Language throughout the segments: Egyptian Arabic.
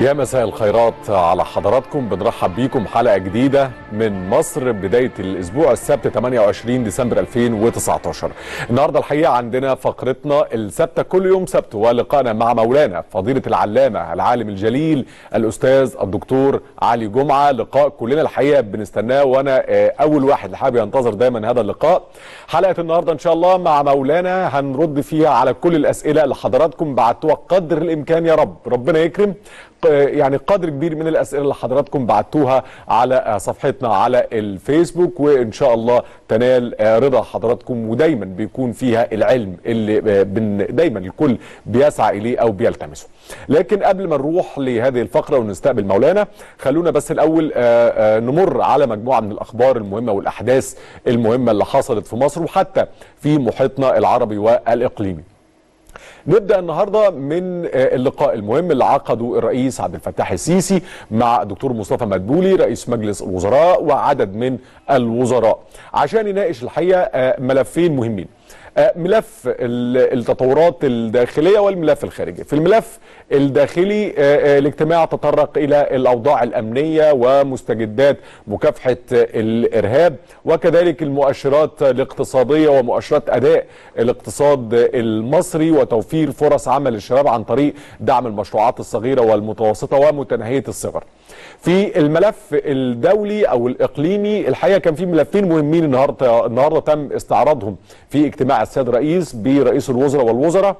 يا مساء الخيرات على حضراتكم بنرحب بيكم حلقة جديدة من مصر بداية الأسبوع السبت 28 ديسمبر 2019 النهاردة الحقيقة عندنا فقرتنا الثابتة كل يوم سبت ولقاءنا مع مولانا فضيلة العلامة العالم الجليل الأستاذ الدكتور علي جمعة لقاء كلنا الحقيقة بنستناه وأنا أول واحد حابب ينتظر دايما هذا اللقاء حلقة النهاردة إن شاء الله مع مولانا هنرد فيها على كل الأسئلة اللي حضراتكم بعتوها قدر الإمكان يا رب ربنا يكرم يعني قدر كبير من الاسئله اللي حضراتكم بعتوها على صفحتنا على الفيسبوك وان شاء الله تنال رضا حضراتكم ودايما بيكون فيها العلم اللي دايما الكل بيسعى اليه او بيلتمسه. لكن قبل ما نروح لهذه الفقره ونستقبل مولانا خلونا بس الاول نمر على مجموعه من الاخبار المهمه والاحداث المهمه اللي حصلت في مصر وحتى في محيطنا العربي والاقليمي. نبدا النهارده من اللقاء المهم اللي عقده الرئيس عبد الفتاح السيسي مع الدكتور مصطفى مدبولي رئيس مجلس الوزراء وعدد من الوزراء عشان يناقش الحقيقه ملفين مهمين ملف التطورات الداخليه والملف الخارجي في الملف الداخلي الاجتماع تطرق الى الاوضاع الامنيه ومستجدات مكافحه الارهاب وكذلك المؤشرات الاقتصاديه ومؤشرات اداء الاقتصاد المصري وتوفير فرص عمل للشباب عن طريق دعم المشروعات الصغيره والمتوسطه ومتناهيه الصغر في الملف الدولي او الاقليمي الحقيقه كان في ملفين مهمين النهارده النهارده تم استعراضهم في اجتماع السيد الرئيس برئيس الوزراء والوزراء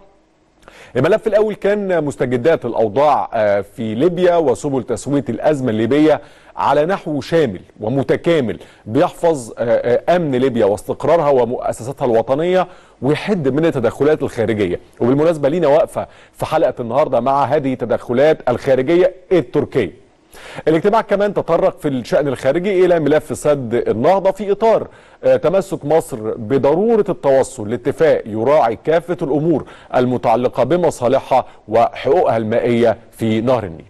الملف الاول كان مستجدات الاوضاع في ليبيا وسبل تسويه الازمه الليبيه على نحو شامل ومتكامل بيحفظ امن ليبيا واستقرارها ومؤسساتها الوطنيه ويحد من التدخلات الخارجيه وبالمناسبه لينا واقفه في حلقه النهارده مع هذه التدخلات الخارجيه التركيه الاجتماع كمان تطرق في الشأن الخارجي إلى ملف سد النهضة في إطار تمسك مصر بضرورة التوصل لاتفاق يراعي كافة الأمور المتعلقة بمصالحها وحقوقها المائية في نهر النيل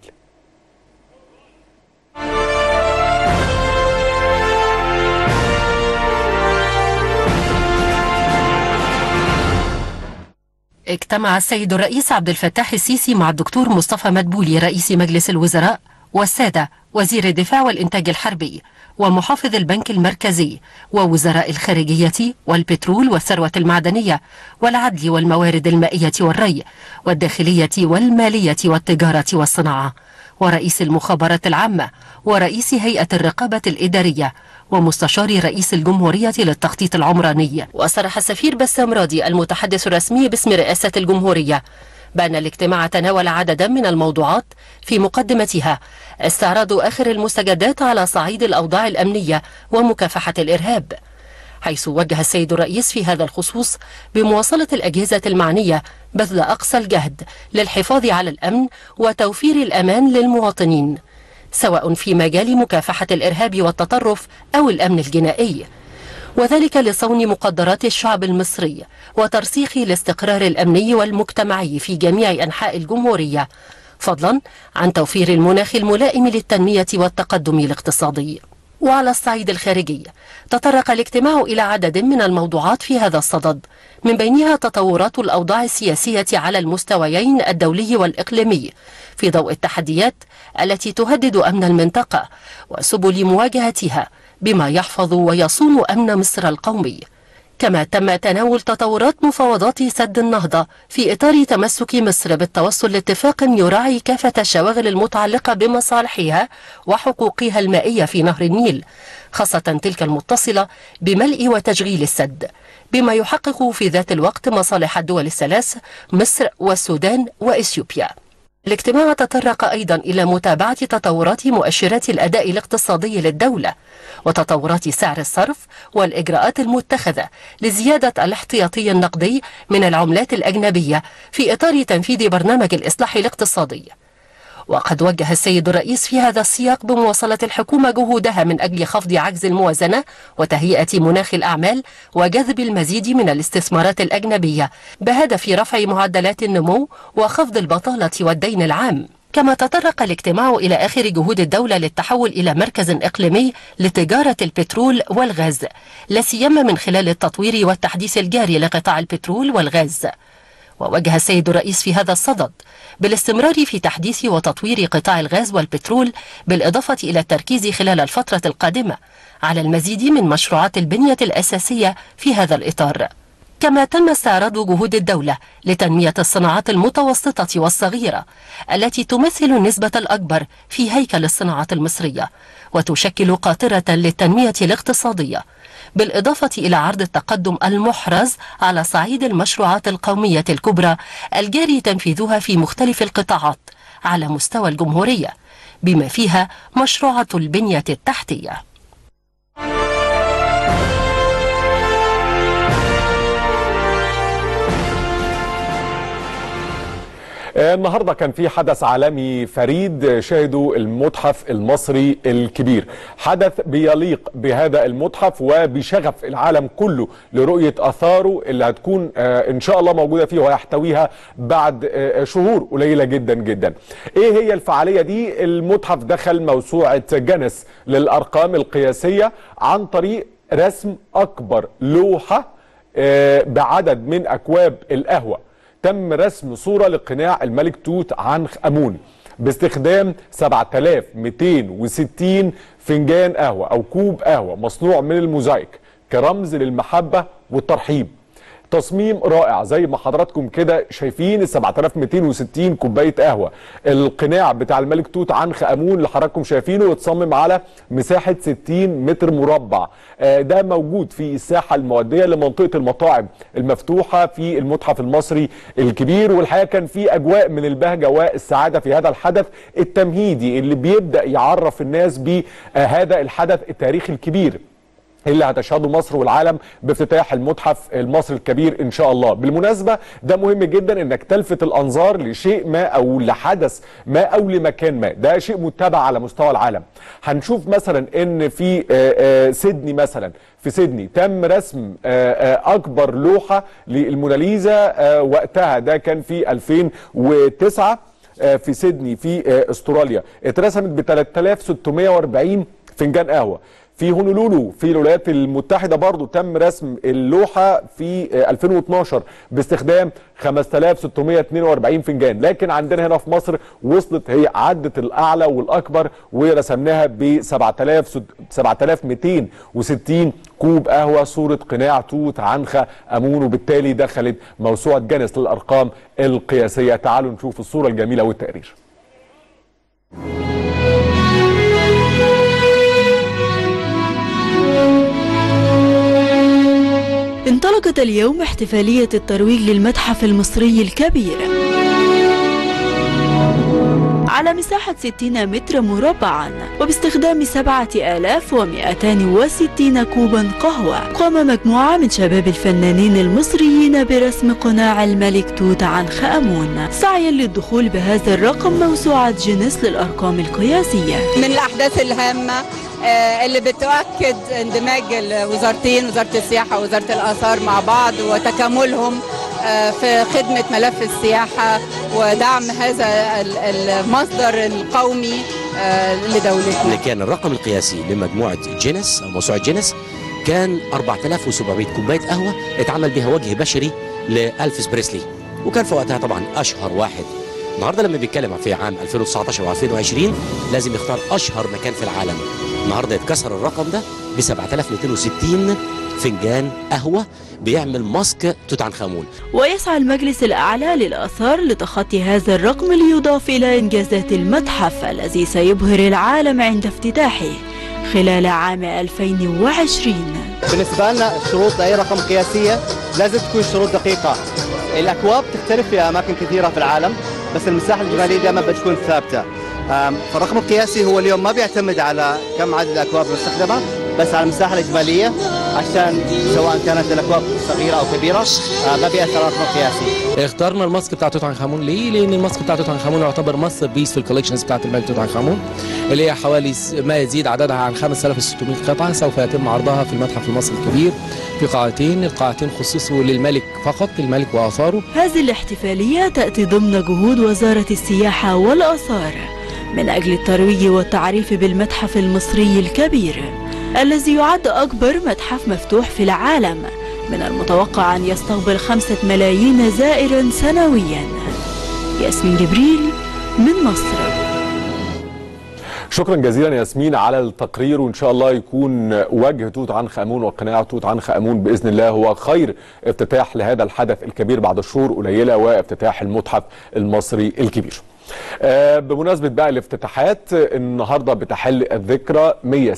اجتمع السيد الرئيس عبد الفتاح السيسي مع الدكتور مصطفى مدبولي رئيس مجلس الوزراء والسادة وزير الدفاع والإنتاج الحربي ومحافظ البنك المركزي ووزراء الخارجية والبترول والثروة المعدنية والعدل والموارد المائية والري والداخلية والمالية والتجارة والصناعة ورئيس المخابرات العامة ورئيس هيئة الرقابة الإدارية ومستشار رئيس الجمهورية للتخطيط العمراني وصرح السفير بسام راضي المتحدث الرسمي باسم رئاسة الجمهورية بأن الاجتماع تناول عددا من الموضوعات في مقدمتها استعراض آخر المستجدات على صعيد الأوضاع الأمنية ومكافحة الإرهاب حيث وجه السيد الرئيس في هذا الخصوص بمواصلة الأجهزة المعنية بذل أقصى الجهد للحفاظ على الأمن وتوفير الأمان للمواطنين سواء في مجال مكافحة الإرهاب والتطرف أو الأمن الجنائي وذلك لصون مقدرات الشعب المصري وترسيخ الاستقرار الأمني والمجتمعي في جميع أنحاء الجمهورية فضلا عن توفير المناخ الملائم للتنمية والتقدم الاقتصادي وعلى الصعيد الخارجي تطرق الاجتماع إلى عدد من الموضوعات في هذا الصدد من بينها تطورات الأوضاع السياسية على المستويين الدولي والإقليمي في ضوء التحديات التي تهدد أمن المنطقة وسبل مواجهتها بما يحفظ ويصون أمن مصر القومي كما تم تناول تطورات مفاوضات سد النهضة في إطار تمسك مصر بالتوصل لاتفاق يراعي كافة الشواغل المتعلقة بمصالحها وحقوقها المائية في نهر النيل خاصة تلك المتصلة بملء وتشغيل السد بما يحقق في ذات الوقت مصالح الدول الثلاث مصر والسودان وإثيوبيا الاجتماع تطرق أيضا إلى متابعة تطورات مؤشرات الأداء الاقتصادي للدولة وتطورات سعر الصرف والإجراءات المتخذة لزيادة الاحتياطي النقدي من العملات الأجنبية في إطار تنفيذ برنامج الإصلاح الاقتصادي وقد وجه السيد الرئيس في هذا السياق بمواصلة الحكومة جهودها من أجل خفض عجز الموازنة وتهيئة مناخ الأعمال وجذب المزيد من الاستثمارات الأجنبية بهدف رفع معدلات النمو وخفض البطالة والدين العام كما تطرق الاجتماع إلى آخر جهود الدولة للتحول إلى مركز إقليمي لتجارة البترول والغاز لا سيما من خلال التطوير والتحديث الجاري لقطاع البترول والغاز ووجه السيد الرئيس في هذا الصدد بالاستمرار في تحديث وتطوير قطاع الغاز والبترول بالإضافة إلى التركيز خلال الفترة القادمة على المزيد من مشروعات البنية الأساسية في هذا الإطار كما تم استعراض جهود الدولة لتنمية الصناعات المتوسطة والصغيرة التي تمثل النسبة الأكبر في هيكل الصناعات المصرية وتشكل قاطرة للتنمية الاقتصادية بالإضافة إلى عرض التقدم المحرز على صعيد المشروعات القومية الكبرى الجاري تنفيذها في مختلف القطاعات على مستوى الجمهورية بما فيها مشروعات البنية التحتية النهارده كان في حدث عالمي فريد شهده المتحف المصري الكبير حدث بيليق بهذا المتحف وبشغف العالم كله لرؤيه اثاره اللي هتكون ان شاء الله موجوده فيه ويحتويها بعد شهور قليله جدا جدا ايه هي الفعاليه دي المتحف دخل موسوعه جنس للارقام القياسيه عن طريق رسم اكبر لوحه بعدد من اكواب القهوه تم رسم صورة لقناع الملك توت عنخ أمون باستخدام 7260 فنجان قهوة أو كوب قهوة مصنوع من الموزايك كرمز للمحبة والترحيب تصميم رائع زي ما حضراتكم كده شايفين ال 7260 كوبايه قهوه القناع بتاع الملك توت عنخ امون اللي حضراتكم شايفينه اتصمم على مساحه 60 متر مربع آه ده موجود في الساحه المؤديه لمنطقه المطاعم المفتوحه في المتحف المصري الكبير والحقيقه كان في اجواء من البهجه والسعاده في هذا الحدث التمهيدي اللي بيبدا يعرف الناس بهذا الحدث التاريخي الكبير اللي هتشهده مصر والعالم بافتتاح المتحف المصري الكبير ان شاء الله بالمناسبه ده مهم جدا انك تلفت الانظار لشيء ما او لحدث ما او لمكان ما ده شيء متبع على مستوى العالم هنشوف مثلا ان في سيدني مثلا في سيدني تم رسم اكبر لوحه للموناليزا وقتها ده كان في 2009 في سيدني في استراليا اترسمت ب 3640 فنجان قهوه في هونولولو في الولايات المتحده برضو تم رسم اللوحه في 2012 باستخدام 5642 فنجان لكن عندنا هنا في مصر وصلت هي عدت الاعلى والاكبر ورسمناها ب 7260 كوب قهوه صوره قناع توت عنخ امون وبالتالي دخلت موسوعه جنس للارقام القياسيه تعالوا نشوف الصوره الجميله والتقرير انطلقت اليوم احتفالية الترويج للمتحف المصري الكبير على مساحة 60 متر مربعا وباستخدام 7260 كوبا قهوة قام مجموعة من شباب الفنانين المصريين برسم قناع الملك توت عنخ آمون سعيا للدخول بهذا الرقم موسوعة جينيس للأرقام القياسية من الأحداث الهامة اللي بتؤكد اندماج الوزارتين وزارة السياحة ووزارة الآثار مع بعض وتكاملهم في خدمة ملف السياحة ودعم هذا المصدر القومي لدولتنا كان الرقم القياسي لمجموعة جينيس أو موسوعة جينيس كان 4700 كوباية قهوة اتعمل بها وجه بشري لألفيس بريسلي وكان في وقتها طبعا أشهر واحد النهارده لما بيتكلم في عام 2019 و2020 لازم يختار اشهر مكان في العالم النهارده يتكسر الرقم ده ب 7260 فنجان قهوه بيعمل ماسك توت عنخ امون ويسعى المجلس الاعلى للاثار لتخطي هذا الرقم ليضاف الى انجازات المتحف الذي سيبهر العالم عند افتتاحه خلال عام 2020 بالنسبه لنا الشروط لاي رقم قياسيه لازم تكون شروط دقيقه الاكواب تختلف في اماكن كثيره في العالم بس المساحه الاجماليه دائما بتكون ثابته فالرقم القياسي هو اليوم ما بيعتمد على كم عدد الاكواب المستخدمه بس على المساحه الاجماليه عشان سواء كانت الاكواب صغيره او كبيره ما بيأثر على الرقم القياسي اخترنا الماسك بتاع توت عنخ امون ليه؟ لان الماسك بتاع توت عنخ امون يعتبر ماستر بيس في الكوليكشنز بتاعت الملك توت عنخ امون اللي هي حوالي ما يزيد عددها عن 5600 قطعه سوف يتم عرضها في المتحف المصري الكبير في قاعتين، القاعتين خصصوا للملك فقط الملك واثاره. هذه الاحتفاليه تاتي ضمن جهود وزاره السياحه والاثار من اجل الترويج والتعريف بالمتحف المصري الكبير الذي يعد اكبر متحف مفتوح في العالم من المتوقع أن يستقبل خمسة ملايين زائر سنويا ياسمين جبريل من مصر شكرا جزيلا ياسمين على التقرير وان شاء الله يكون وجه توت عنخ امون وقناع توت عنخ امون باذن الله هو خير افتتاح لهذا الحدث الكبير بعد شهور قليله وافتتاح المتحف المصري الكبير. آه بمناسبة بقى الافتتاحات النهاردة بتحل الذكرى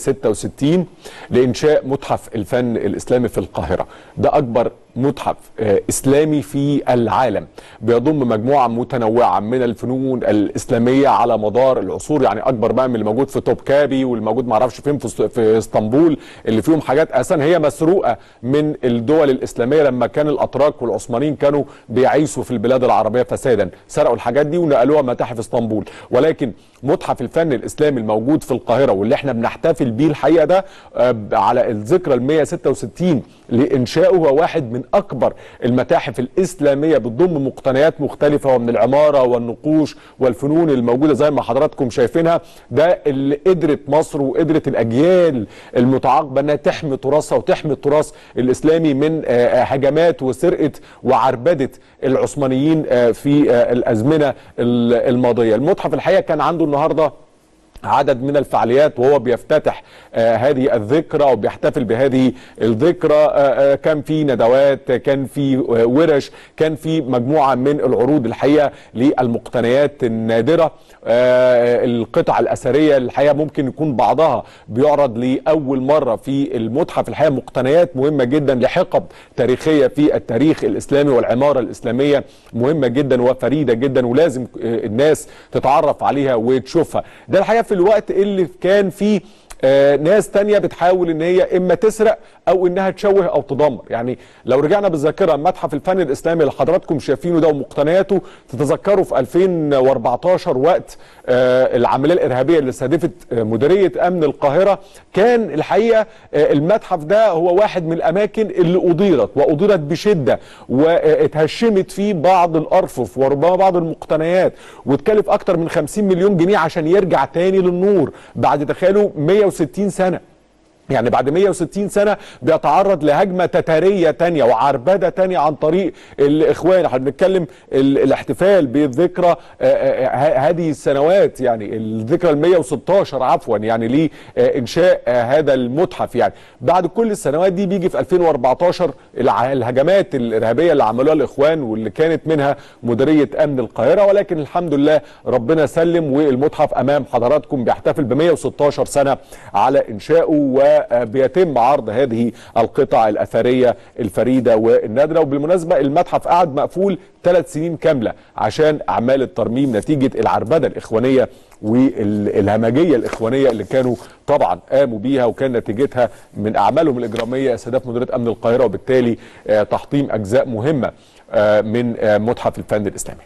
166 لإنشاء متحف الفن الإسلامي في القاهرة ده أكبر متحف آه إسلامي في العالم بيضم مجموعة متنوعة من الفنون الإسلامية على مدار العصور يعني أكبر بقى من اللي موجود في توبكابي والموجود معرفش فين في, في اسطنبول اللي فيهم حاجات أساسا هي مسروقة من الدول الإسلامية لما كان الأتراك والعثمانيين كانوا بيعيشوا في البلاد العربية فسادا سرقوا الحاجات دي ونقلوها متاحف اسطنبول ولكن متحف الفن الاسلامي الموجود في القاهره واللي احنا بنحتفل بيه الحقيقه ده على الذكرى ال 166 لانشائه هو واحد من اكبر المتاحف الاسلاميه بتضم مقتنيات مختلفه ومن العماره والنقوش والفنون الموجوده زي ما حضراتكم شايفينها ده اللي قدرت مصر وقدرت الاجيال المتعاقبه انها تحمي تراثها وتحمي التراث الاسلامي من هجمات وسرقه وعربده العثمانيين في الازمنه الماضيه المتحف الحقيقه كان عنده النهارده عدد من الفعاليات وهو بيفتتح آه هذه الذكرى وبيحتفل بهذه الذكرى آه آه كان في ندوات كان في آه ورش كان في مجموعة من العروض الحقيقة للمقتنيات النادرة آه القطع الأثرية الحقيقة ممكن يكون بعضها بيعرض لأول مرة في المتحف الحقيقة مقتنيات مهمة جدا لحقب تاريخية في التاريخ الإسلامي والعمارة الإسلامية مهمة جدا وفريدة جدا ولازم آه الناس تتعرف عليها وتشوفها ده الحقيقة في الوقت اللي كان فيه آه ناس تانية بتحاول ان هي اما تسرق او انها تشوه او تدمر يعني لو رجعنا بالذاكره متحف الفن الاسلامي اللي حضراتكم شايفينه ده ومقتنياته تتذكروا في 2014 وقت آه العمليه الارهابيه اللي استهدفت آه مديريه امن القاهره كان الحقيقه المتحف ده هو واحد من الاماكن اللي اضيرت واضيرت بشده واتهشمت فيه بعض الارفف وربما بعض المقتنيات واتكلف اكتر من 50 مليون جنيه عشان يرجع تاني للنور بعد تخيلوا 160 سنه يعني بعد 160 سنة بيتعرض لهجمة تتارية تانية وعربدة تانية عن طريق الإخوان احنا بنتكلم الاحتفال بالذكرى هذه السنوات يعني الذكرى ال 116 عفوا يعني لإنشاء هذا المتحف يعني بعد كل السنوات دي بيجي في 2014 الهجمات الإرهابية اللي عملوها الإخوان واللي كانت منها مديرية أمن القاهرة ولكن الحمد لله ربنا سلم والمتحف أمام حضراتكم بيحتفل ب 116 سنة على إنشائه و بيتم عرض هذه القطع الأثرية الفريدة والنادرة وبالمناسبة المتحف قعد مقفول ثلاث سنين كاملة عشان أعمال الترميم نتيجة العربدة الإخوانية والهمجية الإخوانية اللي كانوا طبعا قاموا بيها وكان نتيجتها من أعمالهم الإجرامية استهداف مديرية أمن القاهرة وبالتالي تحطيم أجزاء مهمة من متحف الفن الإسلامي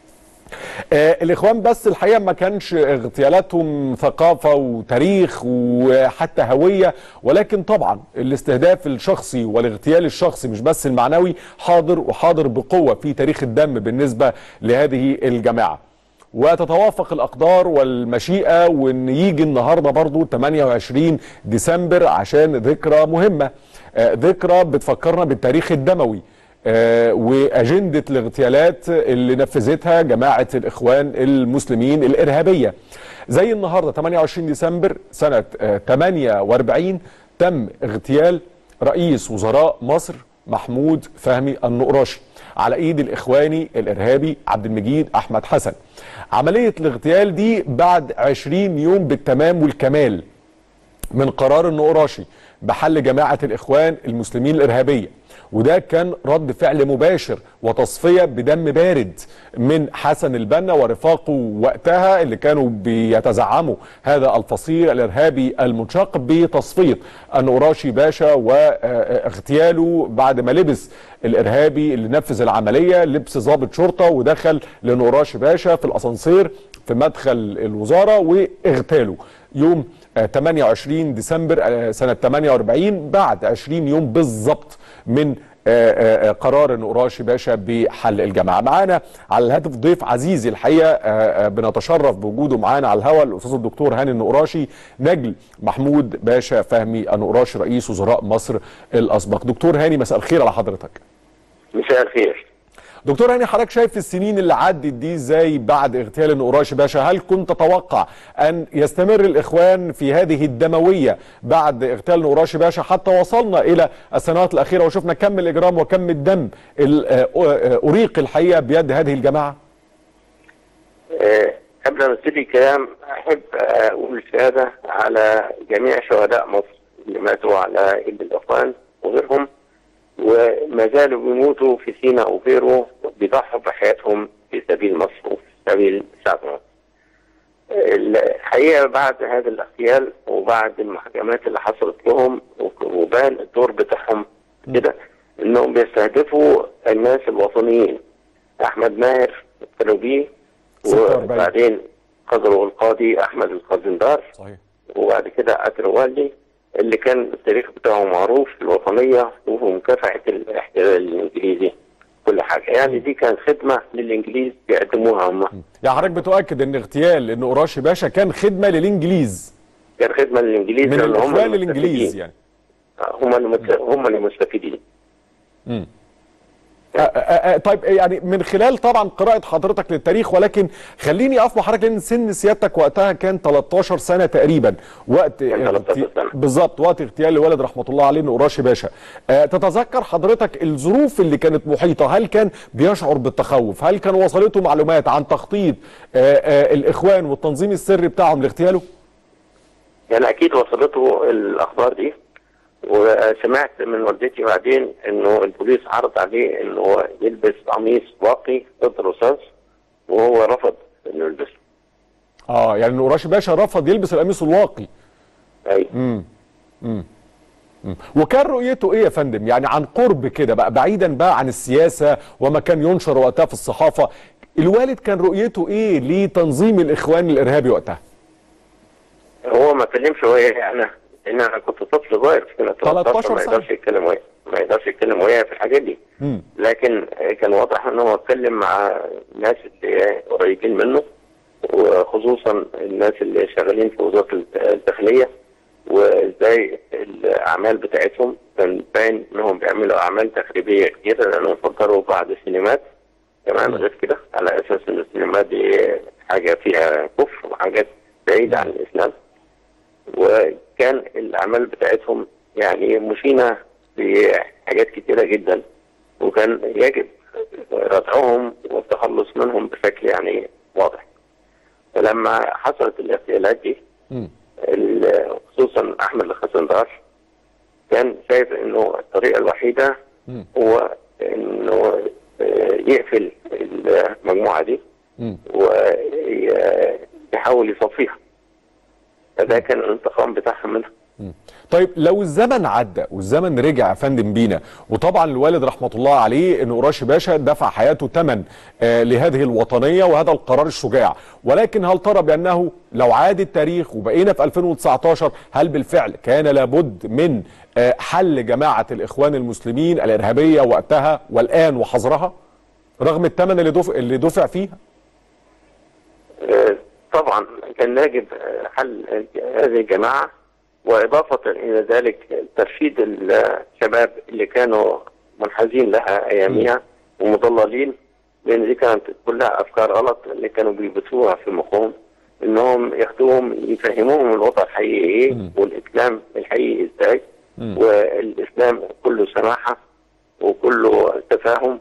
آه الاخوان بس الحقيقه ما كانش اغتيالاتهم ثقافه وتاريخ وحتى هويه ولكن طبعا الاستهداف الشخصي والاغتيال الشخصي مش بس المعنوي حاضر وحاضر بقوه في تاريخ الدم بالنسبه لهذه الجماعه وتتوافق الاقدار والمشيئه وان يجي النهارده برضو 28 ديسمبر عشان ذكرى مهمه آه ذكرى بتفكرنا بالتاريخ الدموي آه واجنده الاغتيالات اللي نفذتها جماعه الاخوان المسلمين الارهابيه. زي النهارده 28 ديسمبر سنه آه 48 تم اغتيال رئيس وزراء مصر محمود فهمي النقراشي على ايد الاخواني الارهابي عبد المجيد احمد حسن. عمليه الاغتيال دي بعد 20 يوم بالتمام والكمال من قرار النقراشي بحل جماعه الاخوان المسلمين الارهابيه. وده كان رد فعل مباشر وتصفيه بدم بارد من حسن البنا ورفاقه وقتها اللي كانوا بيتزعموا هذا الفصيل الارهابي المنشق بتصفيه النقراشي باشا واغتياله بعد ما لبس الارهابي اللي نفذ العمليه لبس ضابط شرطه ودخل لنقراشي باشا في الاسانسير في مدخل الوزاره واغتاله يوم 28 ديسمبر سنه 48 بعد 20 يوم بالظبط من آه، آه، قرار النقراشي باشا بحل الجماعه معانا على الهاتف ضيف عزيزي الحقيقه آه، آه، بنتشرف بوجوده معانا على الهواء الاستاذ الدكتور هاني النقراشي نجل محمود باشا فهمي النقراشي رئيس وزراء مصر الاسبق دكتور هاني مساء الخير على حضرتك مساء الخير دكتور هاني حضرتك شايف السنين اللي عدت دي ازاي بعد اغتيال النقراشي باشا هل كنت تتوقع ان يستمر الاخوان في هذه الدمويه بعد اغتيال النقراشي باشا حتى وصلنا الى السنوات الاخيره وشفنا كم الاجرام وكم الدم ال- آه، آه، اريق الحقيقه بيد هذه الجماعه آه، قبل ما ابتدي الكلام احب اقول الشهاده على جميع شهداء مصر اللي ماتوا على ايد الاخوان وغيرهم وما زالوا بيموتوا في سيناء وغيره بيضحوا بحياتهم في سبيل مصر وفي سبيل شعب مصر. الحقيقه بعد هذا الاغتيال وبعد المحاكمات اللي حصلت لهم وبان الدور بتاعهم كده انهم بيستهدفوا الناس الوطنيين احمد ماهر ابتلوا بيه 46. وبعدين قتلوا القاضي احمد الخزندار صحيح وبعد كده قتلوا والدي اللي كان التاريخ بتاعه معروف في الوطنيه وفي مكافحه الاحتلال الانجليزي كل حاجه يعني دي كانت خدمه للانجليز بيقدموها هم يعني حضرتك بتؤكد ان اغتيال النقراشي باشا كان خدمه للانجليز كان خدمه للانجليز من لأن هم الاخوان المستفيدين. للانجليز يعني هم المت- هم المستفيدين آه، آه، آه، طيب يعني من خلال طبعا قراءة حضرتك للتاريخ ولكن خليني اقف مع حضرتك لان سن سيادتك وقتها كان 13 سنة تقريبا وقت كان 13 سنة. بالظبط وقت اغتيال الوالد رحمة الله عليه نقراشي باشا آه، تتذكر حضرتك الظروف اللي كانت محيطة هل كان بيشعر بالتخوف هل كان وصلته معلومات عن تخطيط آه، آه، الاخوان والتنظيم السري بتاعهم لاغتياله يعني اكيد وصلته الاخبار دي وسمعت من والدتي بعدين انه البوليس عرض عليه انه هو يلبس قميص واقي ضد الرصاص وهو رفض انه يلبسه اه يعني نقراشي باشا رفض يلبس القميص الواقي اي وكان رؤيته ايه يا فندم يعني عن قرب كده بقى بعيدا بقى عن السياسه وما كان ينشر وقتها في الصحافه الوالد كان رؤيته ايه لتنظيم الاخوان الارهابي وقتها هو ما كلمش وياي انا لان انا كنت طفل صغير في سنه 13 ما سنة. يقدرش يتكلم وياي ما يقدرش يتكلم وياي في الحاجات دي مم. لكن كان واضح ان هو اتكلم مع الناس اللي قريبين منه وخصوصا الناس اللي شغالين في وزاره الداخليه وازاي الاعمال بتاعتهم كان باين انهم بيعملوا اعمال تخريبيه كتير لانهم فكروا بعض السينمات كمان غير كده على اساس ان السينمات دي حاجه فيها كفر وحاجات بعيده عن الاسلام وكان الاعمال بتاعتهم يعني مشينه بحاجات كتيره جدا وكان يجب ردعهم والتخلص منهم بشكل يعني واضح فلما حصلت الاغتيالات دي مم. ال- خصوصا احمد الخزندار كان شايف انه الطريقه الوحيده مم. هو انه آه، يقفل المجموعه دي مم. ويحاول يصفيها فده كان الانتقام بتاعهم منها طيب لو الزمن عدى والزمن رجع يا فندم بينا وطبعا الوالد رحمه الله عليه ان قراشي باشا دفع حياته ثمن آه لهذه الوطنيه وهذا القرار الشجاع ولكن هل ترى بانه لو عاد التاريخ وبقينا في 2019 هل بالفعل كان لابد من آه حل جماعه الاخوان المسلمين الارهابيه وقتها والان وحظرها رغم الثمن اللي دفع اللي دفع فيها آه، طبعا كان يجب آه، حل هذه الجماعه واضافه الى ذلك ترشيد الشباب اللي كانوا منحازين لها ايامها ومضللين لان دي كانت كلها افكار غلط اللي كانوا بيبثوها في مخهم انهم ياخدوهم يفهموهم الوضع الحقيقي ايه والاسلام الحقيقي ازاي والاسلام كله سماحه وكله تفاهم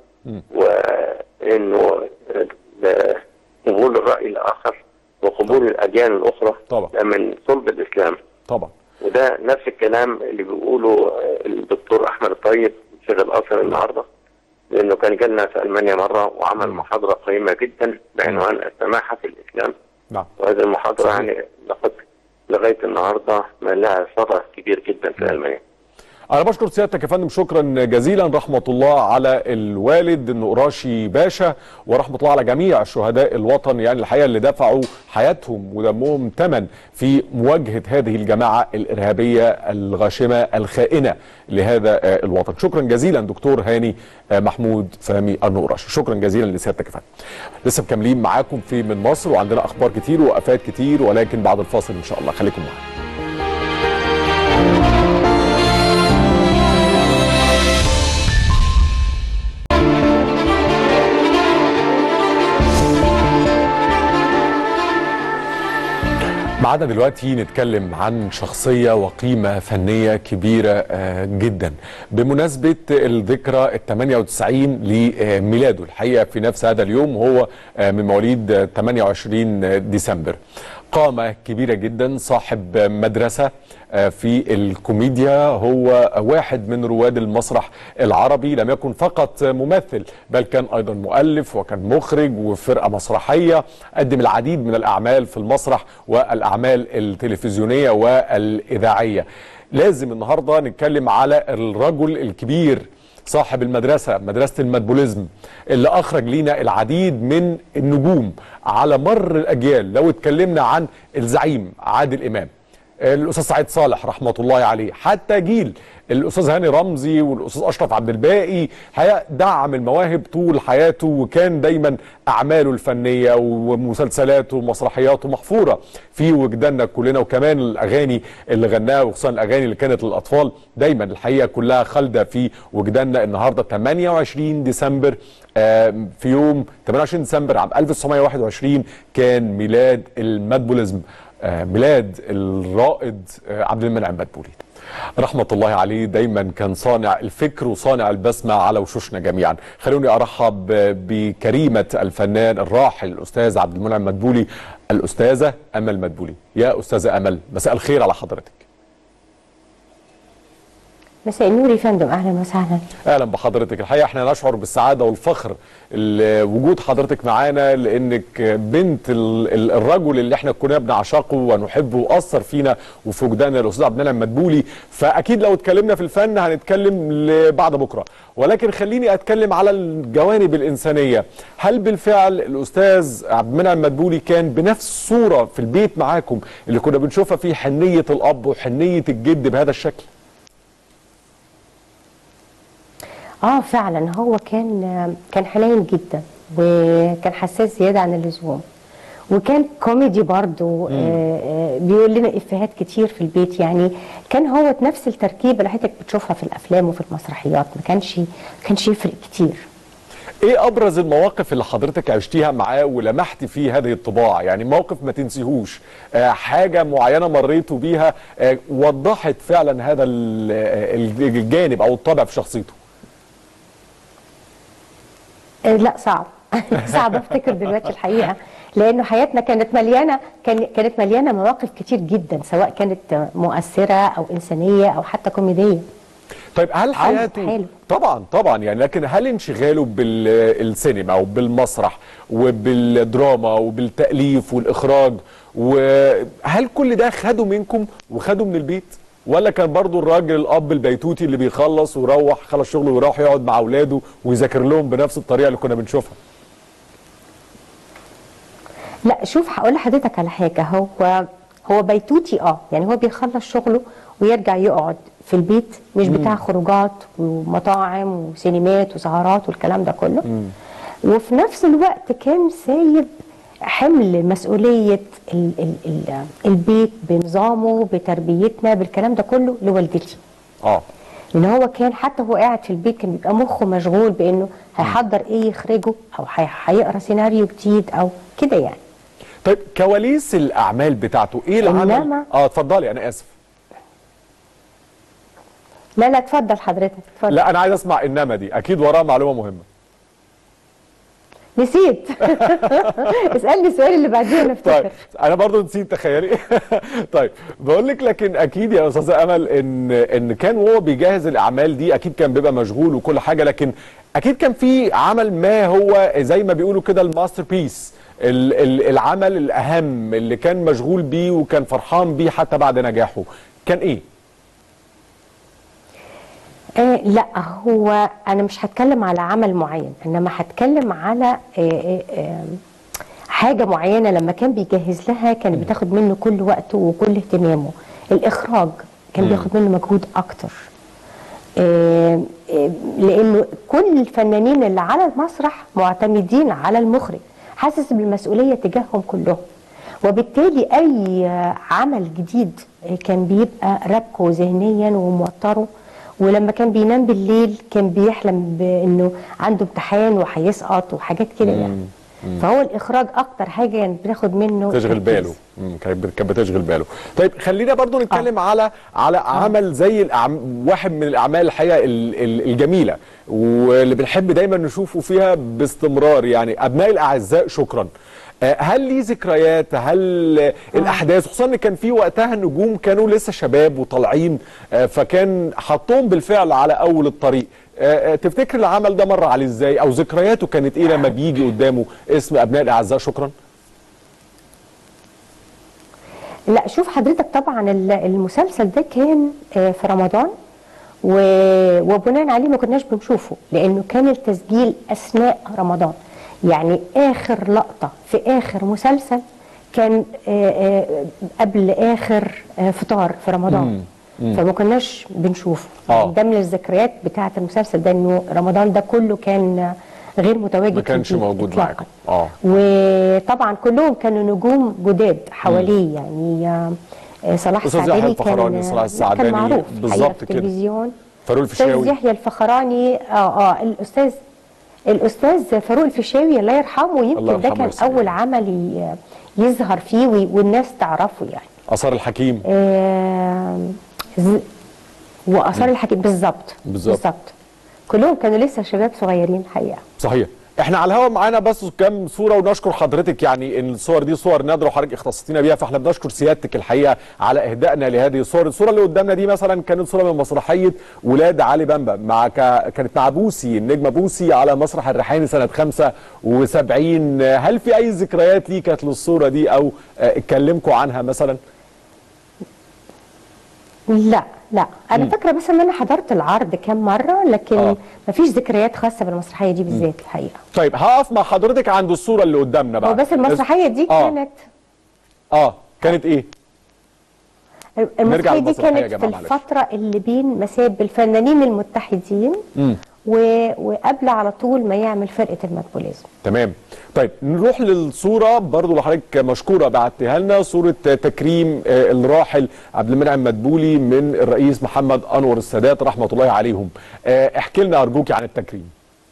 وانه آه، قبول الراي الاخر وقبول الاديان الاخرى طبعا. ده من صلب الاسلام طبعا وده نفس الكلام اللي بيقوله آه، الدكتور احمد الطيب شيخ الازهر النهارده لانه كان جالنا في المانيا مره وعمل محاضره قيمه جدا بعنوان السماحه في الاسلام نعم وهذه المحاضره صحيح. يعني لقد لغايه النهارده ما لها صدى كبير جدا في المانيا انا بشكر سيادتك يا فندم شكرا جزيلا رحمه الله على الوالد النقراشي باشا ورحمه الله على جميع شهداء الوطن يعني الحقيقه اللي دفعوا حياتهم ودمهم ثمن في مواجهه هذه الجماعه الارهابيه الغاشمه الخائنه لهذا آه، الوطن شكرا جزيلا دكتور هاني آه، محمود فهمي النقراشي شكرا جزيلا لسيادتك يا فندم لسه مكملين معاكم في من مصر وعندنا اخبار كتير ووقفات كتير ولكن بعد الفاصل ان شاء الله خليكم معانا معانا دلوقتي نتكلم عن شخصية وقيمة فنية كبيرة آه، جدا بمناسبة الذكرى ال 98 لميلاده الحقيقة في نفس هذا اليوم هو آه، من مواليد آه، 28 ديسمبر قامة كبيرة جدا صاحب مدرسة آه، في الكوميديا هو واحد من رواد المسرح العربي لم يكن فقط ممثل بل كان أيضا مؤلف وكان مخرج وفرقة مسرحية قدم العديد من الأعمال في المسرح والأعمال التلفزيونية والإذاعية لازم النهاردة نتكلم على الرجل الكبير صاحب المدرسة مدرسة المدبوليزم اللي أخرج لينا العديد من النجوم على مر الأجيال لو اتكلمنا عن الزعيم عادل إمام الاستاذ سعيد صالح رحمه الله عليه حتى جيل الاستاذ هاني رمزي والاستاذ اشرف عبد الباقي حقيقة دعم المواهب طول حياته وكان دايما اعماله الفنيه ومسلسلاته ومسرحياته محفوره في وجداننا كلنا وكمان الاغاني اللي غناها وخصوصا الاغاني اللي كانت للاطفال دايما الحقيقه كلها خالده في وجداننا النهارده 28 ديسمبر آه، في يوم 28 ديسمبر عام 1921 كان ميلاد المدبوليزم آه، ميلاد الرائد آه، عبد المنعم مدبولي رحمة الله عليه دايما كان صانع الفكر وصانع البسمة على وشوشنا جميعا خلوني أرحب بكريمة الفنان الراحل الأستاذ عبد المنعم مدبولي الأستاذة أمل مدبولي يا أستاذة أمل مساء الخير على حضرتك مساء النور يا فندم اهلا وسهلا اهلا بحضرتك الحقيقه احنا نشعر بالسعاده والفخر ال- وجود حضرتك معانا لانك بنت ال- ال- الرجل اللي احنا كنا بنعشقه ونحبه واثر فينا وفي وجداننا الاستاذ عبد المنعم مدبولي فاكيد لو اتكلمنا في الفن هنتكلم لبعد بكره ولكن خليني اتكلم على الجوانب الانسانيه هل بالفعل الاستاذ عبد المنعم مدبولي كان بنفس الصوره في البيت معاكم اللي كنا بنشوفها في حنيه الاب وحنيه الجد بهذا الشكل اه فعلا هو كان كان حنين جدا وكان حساس زياده عن اللزوم وكان كوميدي برضه آه آه بيقول لنا افيهات كتير في البيت يعني كان هو نفس التركيبه اللي حضرتك بتشوفها في الافلام وفي المسرحيات ما كانش ما كانش يفرق كتير ايه ابرز المواقف اللي حضرتك عشتيها معاه ولمحتي فيه هذه الطباع يعني موقف ما تنسيهوش آه حاجه معينه مريتوا بيها آه وضحت فعلا هذا ال- آه، الجانب او الطبع في شخصيته آه لا صعب صعب افتكر دلوقتي الحقيقه لانه حياتنا كانت مليانه كان كانت مليانه مواقف كتير جدا سواء كانت مؤثره او انسانيه او حتى كوميديه طيب هل حلو، حياته حلو. طبعا طبعا يعني لكن هل انشغاله بالسينما وبالمسرح وبالدراما وبالتأليف والإخراج وهل كل ده خده منكم وخده من البيت ولا كان برضو الراجل الأب البيتوتي اللي بيخلص ويروح خلص شغله ويروح يقعد مع أولاده ويذاكر لهم بنفس الطريقة اللي كنا بنشوفها لا شوف هقول لحضرتك على حاجه هو هو بيتوتي اه يعني هو بيخلص شغله ويرجع يقعد في البيت مش بتاع خروجات ومطاعم وسينمات وسهرات والكلام ده كله وفي نفس الوقت كان سايب حمل مسؤولية ال ال ال البيت بنظامه بتربيتنا بالكلام ده كله لوالدتي اه لان هو كان حتى هو قاعد في البيت كان بيبقى مخه مشغول بانه هيحضر ايه يخرجه او هي- هيقرا سيناريو جديد او كده يعني طيب كواليس الأعمال بتاعته إيه العمل؟ إنما- اه اتفضلي أنا آسف لا لا اتفضل حضرتك اتفضل لا أنا عايز أسمع إنما دي أكيد وراها معلومة مهمة نسيت اسالني السؤال اللي بعديه انا طيب افتكر انا برضو نسيت تخيلي طيب بقول لك لكن اكيد يا استاذه امل ان ان كان وهو بيجهز الاعمال دي اكيد كان بيبقى مشغول وكل حاجه لكن اكيد كان في عمل ما هو زي ما بيقولوا كده الماستر بيس ال- ال- العمل الاهم اللي كان مشغول بيه وكان فرحان بيه حتى بعد نجاحه كان ايه آه لا هو انا مش هتكلم على عمل معين انما هتكلم على آه آه آه حاجه معينه لما كان بيجهز لها كان بتاخد منه كل وقته وكل اهتمامه الاخراج كان بياخد منه مجهود اكتر آه آه لانه كل الفنانين اللي على المسرح معتمدين على المخرج حاسس بالمسؤوليه تجاههم كلهم وبالتالي اي آه، عمل جديد آه، كان بيبقى ربكه ذهنيا وموتره ولما كان بينام بالليل كان بيحلم بانه عنده امتحان وهيسقط وحاجات كده يعني فهو الاخراج اكتر حاجه كانت بتاخد منه تشغل تركيز. باله مم، كانت كانت بتشغل باله طيب خلينا برضو نتكلم على على عمل زي الأعم... واحد من الاعمال الحقيقه ال- ال- الجميله واللي بنحب دايما نشوفه فيها باستمرار يعني ابناء الاعزاء شكرا آه، هل ليه ذكريات هل آه، الاحداث خصوصا ان كان في وقتها النجوم كانوا لسه شباب وطالعين آه، فكان حطهم بالفعل على اول الطريق آه، آه، تفتكر العمل ده مر عليه ازاي او ذكرياته كانت ايه لما بيجي قدامه اسم ابناء الاعزاء شكرا لا شوف حضرتك طبعا ال- المسلسل ده كان آه، في رمضان و- وبناء عليه ما كناش بنشوفه لانه كان التسجيل اثناء رمضان يعني اخر لقطه في اخر مسلسل كان آه، آه، قبل اخر آه، فطار في رمضان فما كناش بنشوفه آه. يعني ده من الذكريات بتاعه المسلسل ده انه رمضان ده كله كان غير متواجد ما في كانش البيت موجود إطلاقاً. معاكم اه وطبعا كلهم كانوا نجوم جداد حواليه يعني آه، صلاح أستاذ يحيى السعداني الفخراني، كان صلاح لا، السعداني كان معروف بالظبط الحقيقة في كده. التلفزيون فاروق الاستاذ الفيشاوي يحيى الفخراني اه اه الاستاذ الاستاذ فاروق الفيشاوي الله يرحمه الله يمكن ده يرحمه كان ويسلمه. اول عمل ي- يظهر فيه وي- والناس تعرفه يعني اثار الحكيم آه ز- واثار الحكيم بالظبط بالظبط. كلهم كانوا لسه شباب صغيرين حقيقه صحيح احنا على الهواء معانا بس كام صوره ونشكر حضرتك يعني ان الصور دي صور نادره وحضرتك اختصصتينا بيها فاحنا بنشكر سيادتك الحقيقه على اهدائنا لهذه الصور الصوره اللي قدامنا دي مثلا كانت صوره من مسرحيه ولاد علي بامبا مع ك... كانت مع بوسي النجمه بوسي على مسرح الريحاني سنه 75 هل في اي ذكريات ليه كانت للصوره دي او آه، اتكلمكوا عنها مثلا لا لا انا فاكره بس ان انا حضرت العرض كام مره لكن آه. مفيش ذكريات خاصه بالمسرحيه دي بالذات الحقيقه طيب هقف مع حضرتك عند الصوره اللي قدامنا بقى هو بس المسرحيه دي آه. كانت اه كانت ايه المسرحيه دي للمسرحية يا كانت في جماعة معلش. الفتره اللي بين مساب الفنانين المتحدين مم. و... وقبل على طول ما يعمل فرقه المدبوليزم تمام طيب نروح للصوره برضو اللي حضرتك مشكوره بعتها لنا صوره تكريم آه، الراحل عبد المنعم مدبولي من الرئيس محمد انور السادات رحمه الله عليهم آه، احكي لنا ارجوك عن التكريم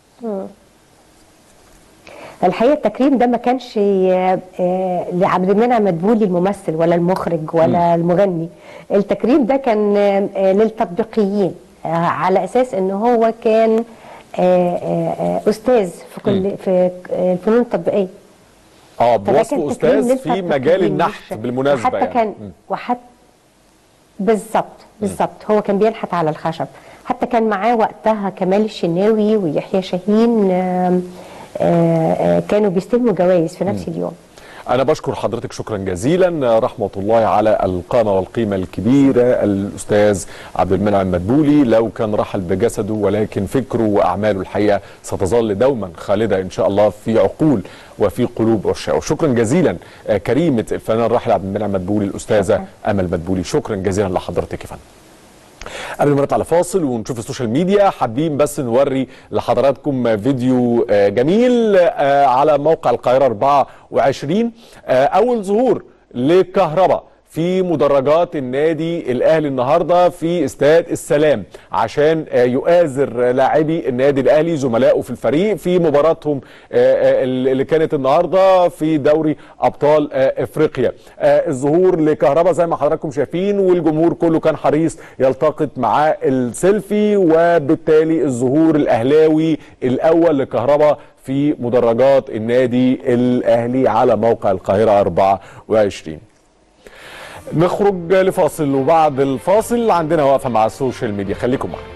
الحقيقه التكريم ده ما كانش آه، آه، لعبد المنعم مدبولي الممثل ولا المخرج ولا المغني التكريم ده كان آه، آه، للتطبيقيين آه، على اساس ان هو كان آه، آه، آه، استاذ في كل في آه، الفنون التطبيقيه اه فده بوصف كان استاذ تكريم في للتطبيقيين مجال النحت مش- بالمناسبه وحتى يعني كان مم. وحتى بالظبط بالظبط هو كان بينحت على الخشب حتى كان معاه وقتها كمال الشناوي ويحيى شاهين آم، آه، آه، كانوا بيستلموا جوائز في نفس اليوم أنا بشكر حضرتك شكرا جزيلا رحمة الله على القامة والقيمة الكبيرة الأستاذ عبد المنعم مدبولي لو كان رحل بجسده ولكن فكره وأعماله الحقيقة ستظل دوما خالدة إن شاء الله في عقول وفي قلوب عشاقه شكرا جزيلا آه، كريمة الفنان الراحل عبد المنعم مدبولي الأستاذة أمل مدبولي شكرا جزيلا لحضرتك يا فندم قبل ما نطلع لفاصل ونشوف السوشيال ميديا حابين بس نوري لحضراتكم فيديو آه، جميل آه، على موقع القاهرة 24 آه، أول ظهور لكهرباء في مدرجات النادي الاهلي النهارده في استاد السلام عشان آه، يؤازر لاعبي النادي الاهلي زملائه في الفريق في مباراتهم آه، آه، اللي كانت النهارده في دوري ابطال آه، افريقيا آه، الظهور لكهرباء زي ما حضراتكم شايفين والجمهور كله كان حريص يلتقط معاه السيلفي وبالتالي الظهور الاهلاوي الاول لكهرباء في مدرجات النادي الاهلي على موقع القاهره 24 نخرج لفاصل وبعد الفاصل عندنا وقفه مع السوشيال ميديا خليكم معنا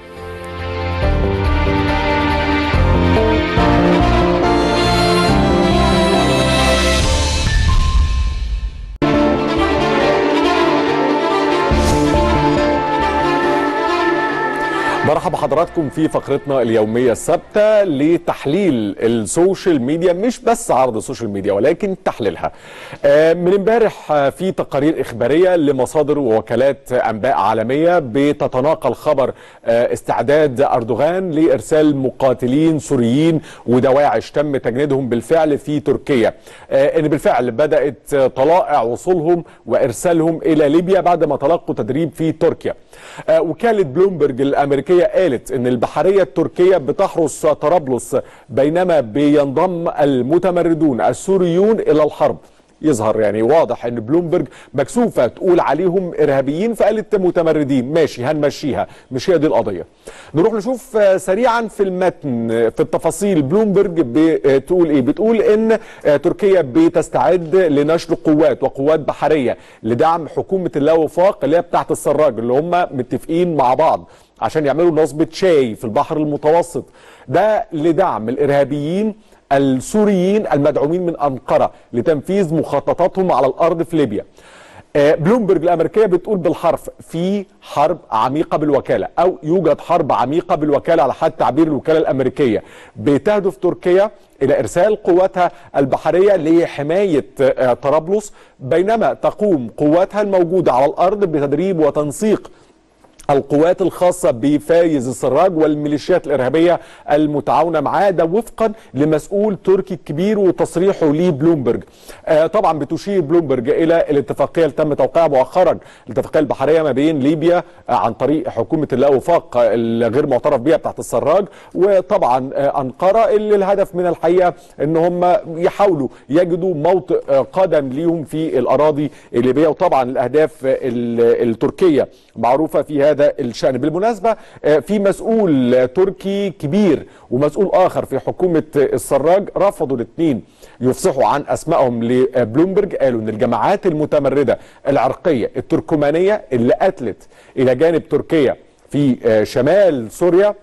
برحب بحضراتكم حضراتكم في فقرتنا اليومية الثابتة لتحليل السوشيال ميديا مش بس عرض السوشيال ميديا ولكن تحليلها آه، من امبارح آه، في تقارير إخبارية لمصادر ووكالات أنباء عالمية بتتناقل خبر آه، استعداد أردوغان لإرسال مقاتلين سوريين ودواعش تم تجنيدهم بالفعل في تركيا آه، إن بالفعل بدأت آه، طلائع وصولهم وإرسالهم إلى ليبيا بعد ما تلقوا تدريب في تركيا آه، وكالة بلومبرج الأمريكية قالت أن البحرية التركية بتحرس طرابلس بينما بينضم المتمردون السوريون إلى الحرب يظهر يعني واضح ان بلومبرج مكسوفه تقول عليهم ارهابيين فقالت متمردين ماشي هنمشيها مش هي دي القضيه نروح نشوف آه، سريعا في المتن آه، في التفاصيل بلومبرج بتقول ايه بتقول ان آه، تركيا بتستعد لنشر قوات وقوات بحريه لدعم حكومه اللاوفاق اللي هي بتاعت السراج اللي هم متفقين مع بعض عشان يعملوا نصبة شاي في البحر المتوسط ده لدعم الارهابيين السوريين المدعومين من أنقرة لتنفيذ مخططاتهم على الأرض في ليبيا آه، بلومبرج الأمريكية بتقول بالحرف في حرب عميقة بالوكالة أو يوجد حرب عميقة بالوكالة على حد تعبير الوكالة الأمريكية بتهدف تركيا إلى إرسال قواتها البحرية لحماية آه، طرابلس بينما تقوم قواتها الموجودة على الأرض بتدريب وتنسيق القوات الخاصة بفايز السراج والميليشيات الإرهابية المتعاونة معاه ده وفقا لمسؤول تركي كبير وتصريحه لبلومبرج آه طبعا بتشير بلومبرج إلى الاتفاقية اللي تم توقيعها مؤخرا الاتفاقية البحرية ما بين ليبيا آه عن طريق حكومة اللاوفاق الغير معترف بها بتاعت السراج وطبعا آه أنقرة اللي الهدف من الحقيقة ان هم يحاولوا يجدوا موطئ آه قدم ليهم في الأراضي الليبية وطبعا الأهداف ال- التركية معروفة في هذا الشأن بالمناسبة آه، في مسؤول آه، تركي كبير ومسؤول آخر في حكومة آه، السراج رفضوا الاثنين يفصحوا عن أسمائهم لبلومبرج قالوا أن الجماعات المتمردة العرقية التركمانية اللي قتلت إلى جانب تركيا في آه، شمال سوريا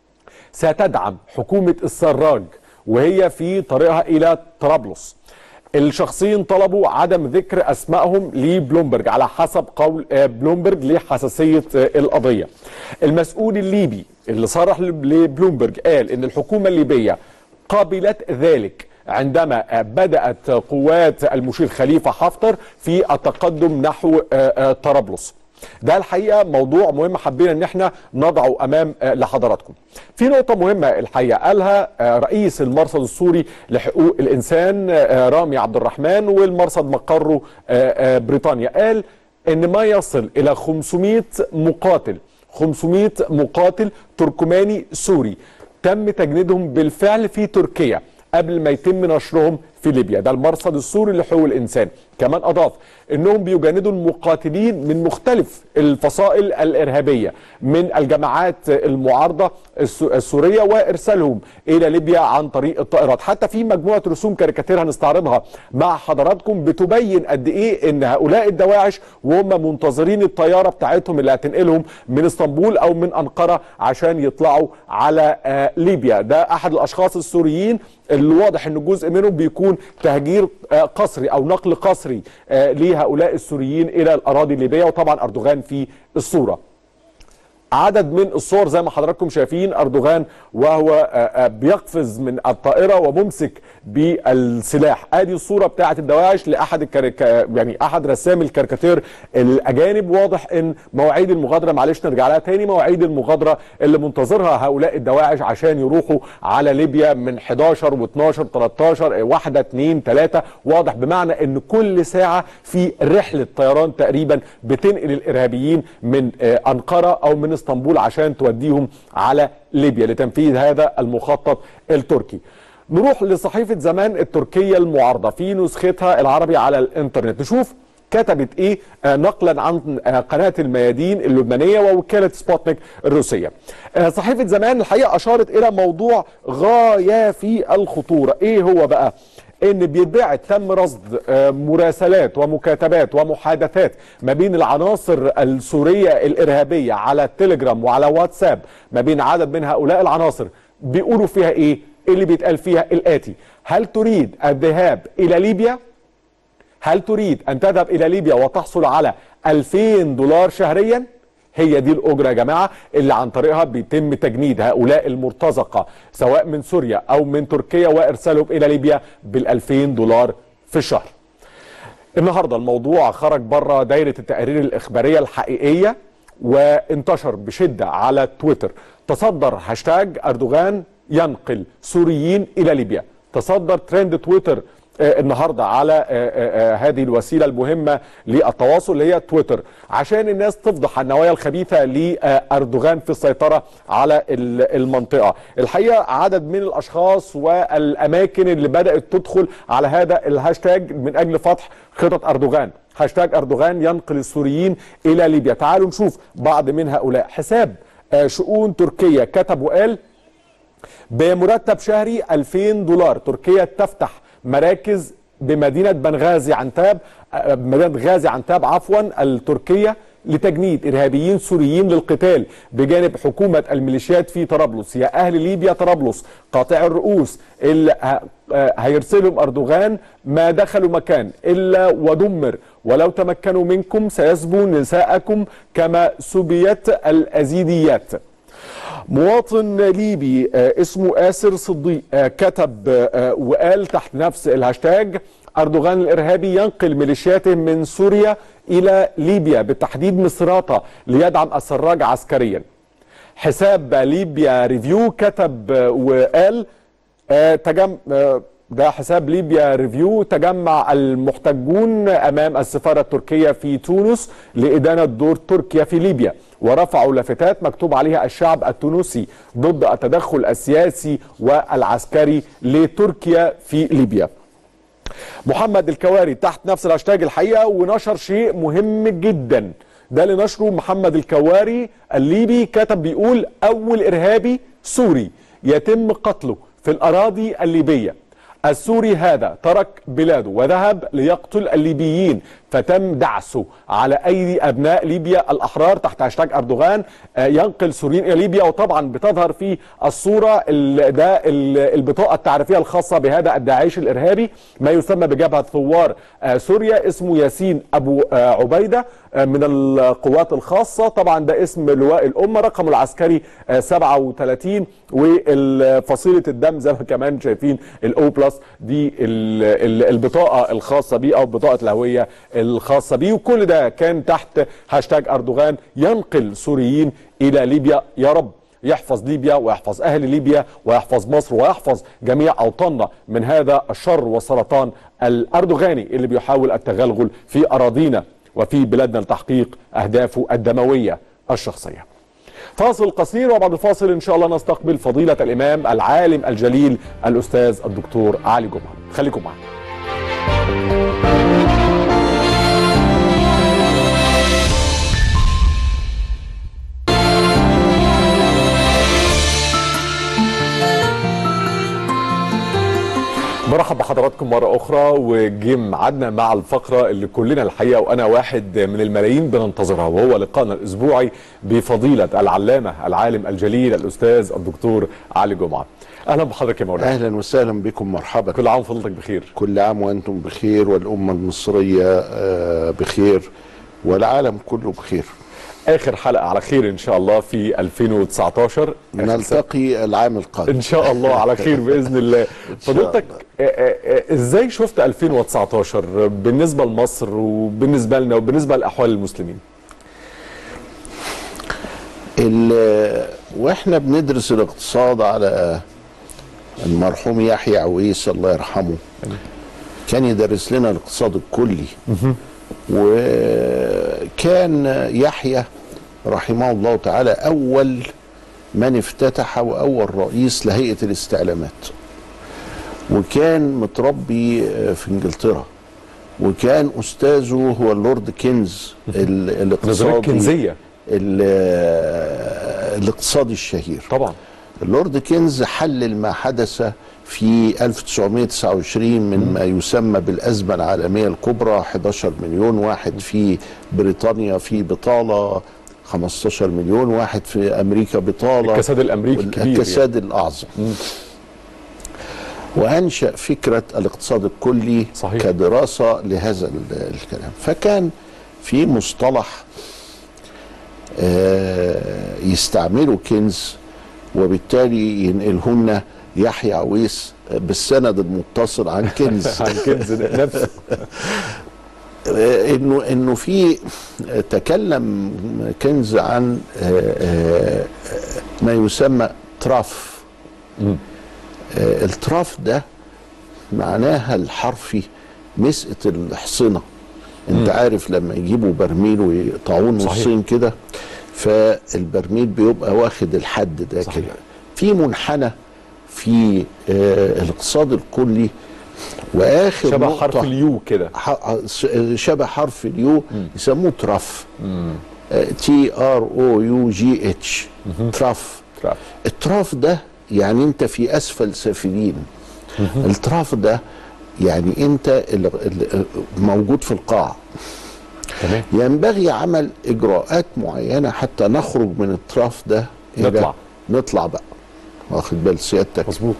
ستدعم حكومة السراج وهي في طريقها إلى طرابلس الشخصين طلبوا عدم ذكر اسمائهم لبلومبرج على حسب قول آه، بلومبرج لحساسيه آه، القضيه. المسؤول الليبي اللي صرح لب- لبلومبرج قال ان الحكومه الليبيه قبلت ذلك عندما آه، بدات قوات المشير خليفه حفتر في التقدم نحو آه، آه، طرابلس. ده الحقيقه موضوع مهم حبينا ان احنا نضعه امام آه، لحضراتكم. في نقطه مهمه الحقيقه قالها آه، رئيس المرصد السوري لحقوق الانسان آه، رامي عبد الرحمن والمرصد مقره آه، آه، بريطانيا قال ان ما يصل الى 500 مقاتل 500 مقاتل تركماني سوري تم تجنيدهم بالفعل في تركيا قبل ما يتم نشرهم في ليبيا ده المرصد السوري لحقوق الانسان كمان اضاف انهم بيجندوا المقاتلين من مختلف الفصائل الارهابيه من الجماعات المعارضه الس- السوريه وارسالهم الى ليبيا عن طريق الطائرات حتى في مجموعه رسوم كاريكاتير هنستعرضها مع حضراتكم بتبين قد ايه ان هؤلاء الدواعش وهم منتظرين الطياره بتاعتهم اللي هتنقلهم من اسطنبول او من انقره عشان يطلعوا على آه، ليبيا ده احد الاشخاص السوريين اللي واضح ان جزء منهم بيكون تهجير آه، قسري او نقل قسري آه، لهؤلاء السوريين الى الاراضي الليبيه وطبعا اردوغان في الصوره عدد من الصور زي ما حضراتكم شايفين اردوغان وهو آه، آه، بيقفز من الطائره وممسك بالسلاح ادي الصوره بتاعه الدواعش لاحد الكاريك... يعني احد رسامي الكاريكاتير الاجانب واضح ان مواعيد المغادره معلش نرجع لها تاني مواعيد المغادره اللي منتظرها هؤلاء الدواعش عشان يروحوا على ليبيا من 11 و12 13 واحده 2 3 واضح بمعنى ان كل ساعه في رحله طيران تقريبا بتنقل الارهابيين من آه، انقره او من اسطنبول عشان توديهم على ليبيا لتنفيذ هذا المخطط التركي نروح لصحيفة زمان التركية المعارضة في نسختها العربي على الانترنت نشوف كتبت ايه آه نقلا عن آه قناة الميادين اللبنانية ووكالة سبوتنيك الروسية آه صحيفة زمان الحقيقة اشارت الى موضوع غاية في الخطورة ايه هو بقى ان بيتباعت تم رصد آه، مراسلات ومكاتبات ومحادثات ما بين العناصر السوريه الارهابيه على التليجرام وعلى واتساب ما بين عدد من هؤلاء العناصر بيقولوا فيها ايه اللي بيتقال فيها الاتي هل تريد الذهاب الى ليبيا هل تريد ان تذهب الى ليبيا وتحصل على 2000 دولار شهريا هي دي الاجره يا جماعه اللي عن طريقها بيتم تجنيد هؤلاء المرتزقه سواء من سوريا او من تركيا وارسالهم الى ليبيا بال 2000 دولار في الشهر. النهارده الموضوع خرج بره دايره التقارير الاخباريه الحقيقيه وانتشر بشده على تويتر تصدر هاشتاج اردوغان ينقل سوريين الى ليبيا تصدر ترند تويتر آه، النهارده على آه، آه، آه، هذه الوسيله المهمه للتواصل اللي هي تويتر عشان الناس تفضح النوايا الخبيثه لاردوغان في السيطره على ال- المنطقه. الحقيقه عدد من الاشخاص والاماكن اللي بدات تدخل على هذا الهاشتاج من اجل فتح خطط اردوغان. هاشتاج اردوغان ينقل السوريين الى ليبيا. تعالوا نشوف بعض من هؤلاء. حساب آه، شؤون تركيا كتب وقال بمرتب شهري 2000 دولار تركيا تفتح مراكز بمدينة بنغازي عنتاب آه، مدينة غازي عنتاب عفوا التركية لتجنيد إرهابيين سوريين للقتال بجانب حكومة الميليشيات في طرابلس يا أهل ليبيا طرابلس قاطع الرؤوس اللي ه- آه، هيرسلهم أردوغان ما دخلوا مكان إلا ودمر ولو تمكنوا منكم سيسبوا نساءكم كما سبيت الأزيديات مواطن ليبي آه، اسمه آسر صديق آه، كتب آه، وقال تحت نفس الهاشتاج أردوغان الإرهابي ينقل ميليشياته من سوريا إلى ليبيا بالتحديد مصراتة ليدعم السراج عسكريا حساب ليبيا ريفيو كتب آه، وقال آه، تجم آه، ده حساب ليبيا ريفيو تجمع المحتجون امام السفاره التركيه في تونس لادانه دور تركيا في ليبيا ورفعوا لافتات مكتوب عليها الشعب التونسي ضد التدخل السياسي والعسكري لتركيا في ليبيا. محمد الكواري تحت نفس الهاشتاج الحقيقه ونشر شيء مهم جدا ده اللي نشره محمد الكواري الليبي كتب بيقول اول ارهابي سوري يتم قتله في الاراضي الليبيه السوري هذا ترك بلاده وذهب ليقتل الليبيين فتم دعسه على ايدي ابناء ليبيا الاحرار تحت هاشتاج اردوغان آه، ينقل سوريين الى ليبيا وطبعا بتظهر في الصوره ال- ده ال- البطاقه التعريفيه الخاصه بهذا الداعش الارهابي ما يسمى بجبهه ثوار آه، سوريا اسمه ياسين ابو آه، عبيده آه، من القوات الخاصه طبعا ده اسم لواء الامه رقمه العسكري آه، 37 وفصيله الدم زي ما كمان شايفين الاو بلس دي ال- ال- البطاقه الخاصه بيه او بطاقه الهويه الخاصه بيه وكل ده كان تحت هاشتاج اردوغان ينقل سوريين الى ليبيا يا رب يحفظ ليبيا ويحفظ اهل ليبيا ويحفظ مصر ويحفظ جميع اوطاننا من هذا الشر والسرطان الاردوغاني اللي بيحاول التغلغل في اراضينا وفي بلادنا لتحقيق اهدافه الدمويه الشخصيه. فاصل قصير وبعد الفاصل ان شاء الله نستقبل فضيله الامام العالم الجليل الاستاذ الدكتور علي جمعه. خليكم معنا. مرحب بحضراتكم مرة أخرى وجه ميعادنا مع الفقرة اللي كلنا الحقيقة وأنا واحد من الملايين بننتظرها وهو لقائنا الأسبوعي بفضيلة العلامة العالم الجليل الأستاذ الدكتور علي جمعة. أهلا بحضرتك يا مولانا. اهلا وسهلا بكم مرحبا كل عام وفضلتك بخير. كل عام وانتم بخير والامه المصريه آه، بخير والعالم كله بخير آخر حلقة على خير إن شاء الله في 2019 آخر سنة. نلتقي العام القادم ان شاء الله على خير باذن الله فضيلتك آه، آه، آه، ازاي شفت 2019 بالنسبه لمصر وبالنسبه لنا وبالنسبه لاحوال المسلمين ال- واحنا بندرس الاقتصاد على المرحوم يحيى عويس الله يرحمه كان يدرس لنا الاقتصاد الكلي وكان يحيى رحمه الله تعالى اول من افتتح واول رئيس لهيئه الاستعلامات وكان متربي في انجلترا وكان استاذه هو اللورد كينز ال- نظريه الاقتصادي كنزيه ال- الاقتصادي الشهير طبعا اللورد كينز حلل ما حدث في 1929 من ما يسمى بالأزمة العالمية الكبرى 11 مليون واحد في بريطانيا في بطالة 15 مليون واحد في أمريكا بطالة الكساد الامريكي الكبير الكساد الأعظم وأنشأ فكرة الاقتصاد الكلي صحيح. كدراسة لهذا ال- الكلام فكان في مصطلح آه، يستعملوا كنز وبالتالي ينقلهن يحيى عويس بالسند المتصل عن كنز عن كنز نفسه آه، انه انه في آه، تكلم كنز عن آه، آه، ما يسمى تراف مم. آه، التراف ده معناها الحرفي مسقة الحصنة انت عارف لما يجيبوا برميل ويقطعوه صحيح. نصين كده فالبرميل بيبقى واخد الحد ده صحيح. كده في منحنى في آه، الاقتصاد الكلي واخر شبه نقطة حرف اليو كده ح- شبه حرف اليو يسموه تراف تي ار او يو جي اتش تراف تراف. التراف ده يعني انت في اسفل سافلين التراف ده يعني انت ال- ال- موجود في القاع تمام ينبغي عمل اجراءات معينه حتى نخرج من التراف ده إلى- نطلع. نطلع بقى واخد بال سيادتك مظبوط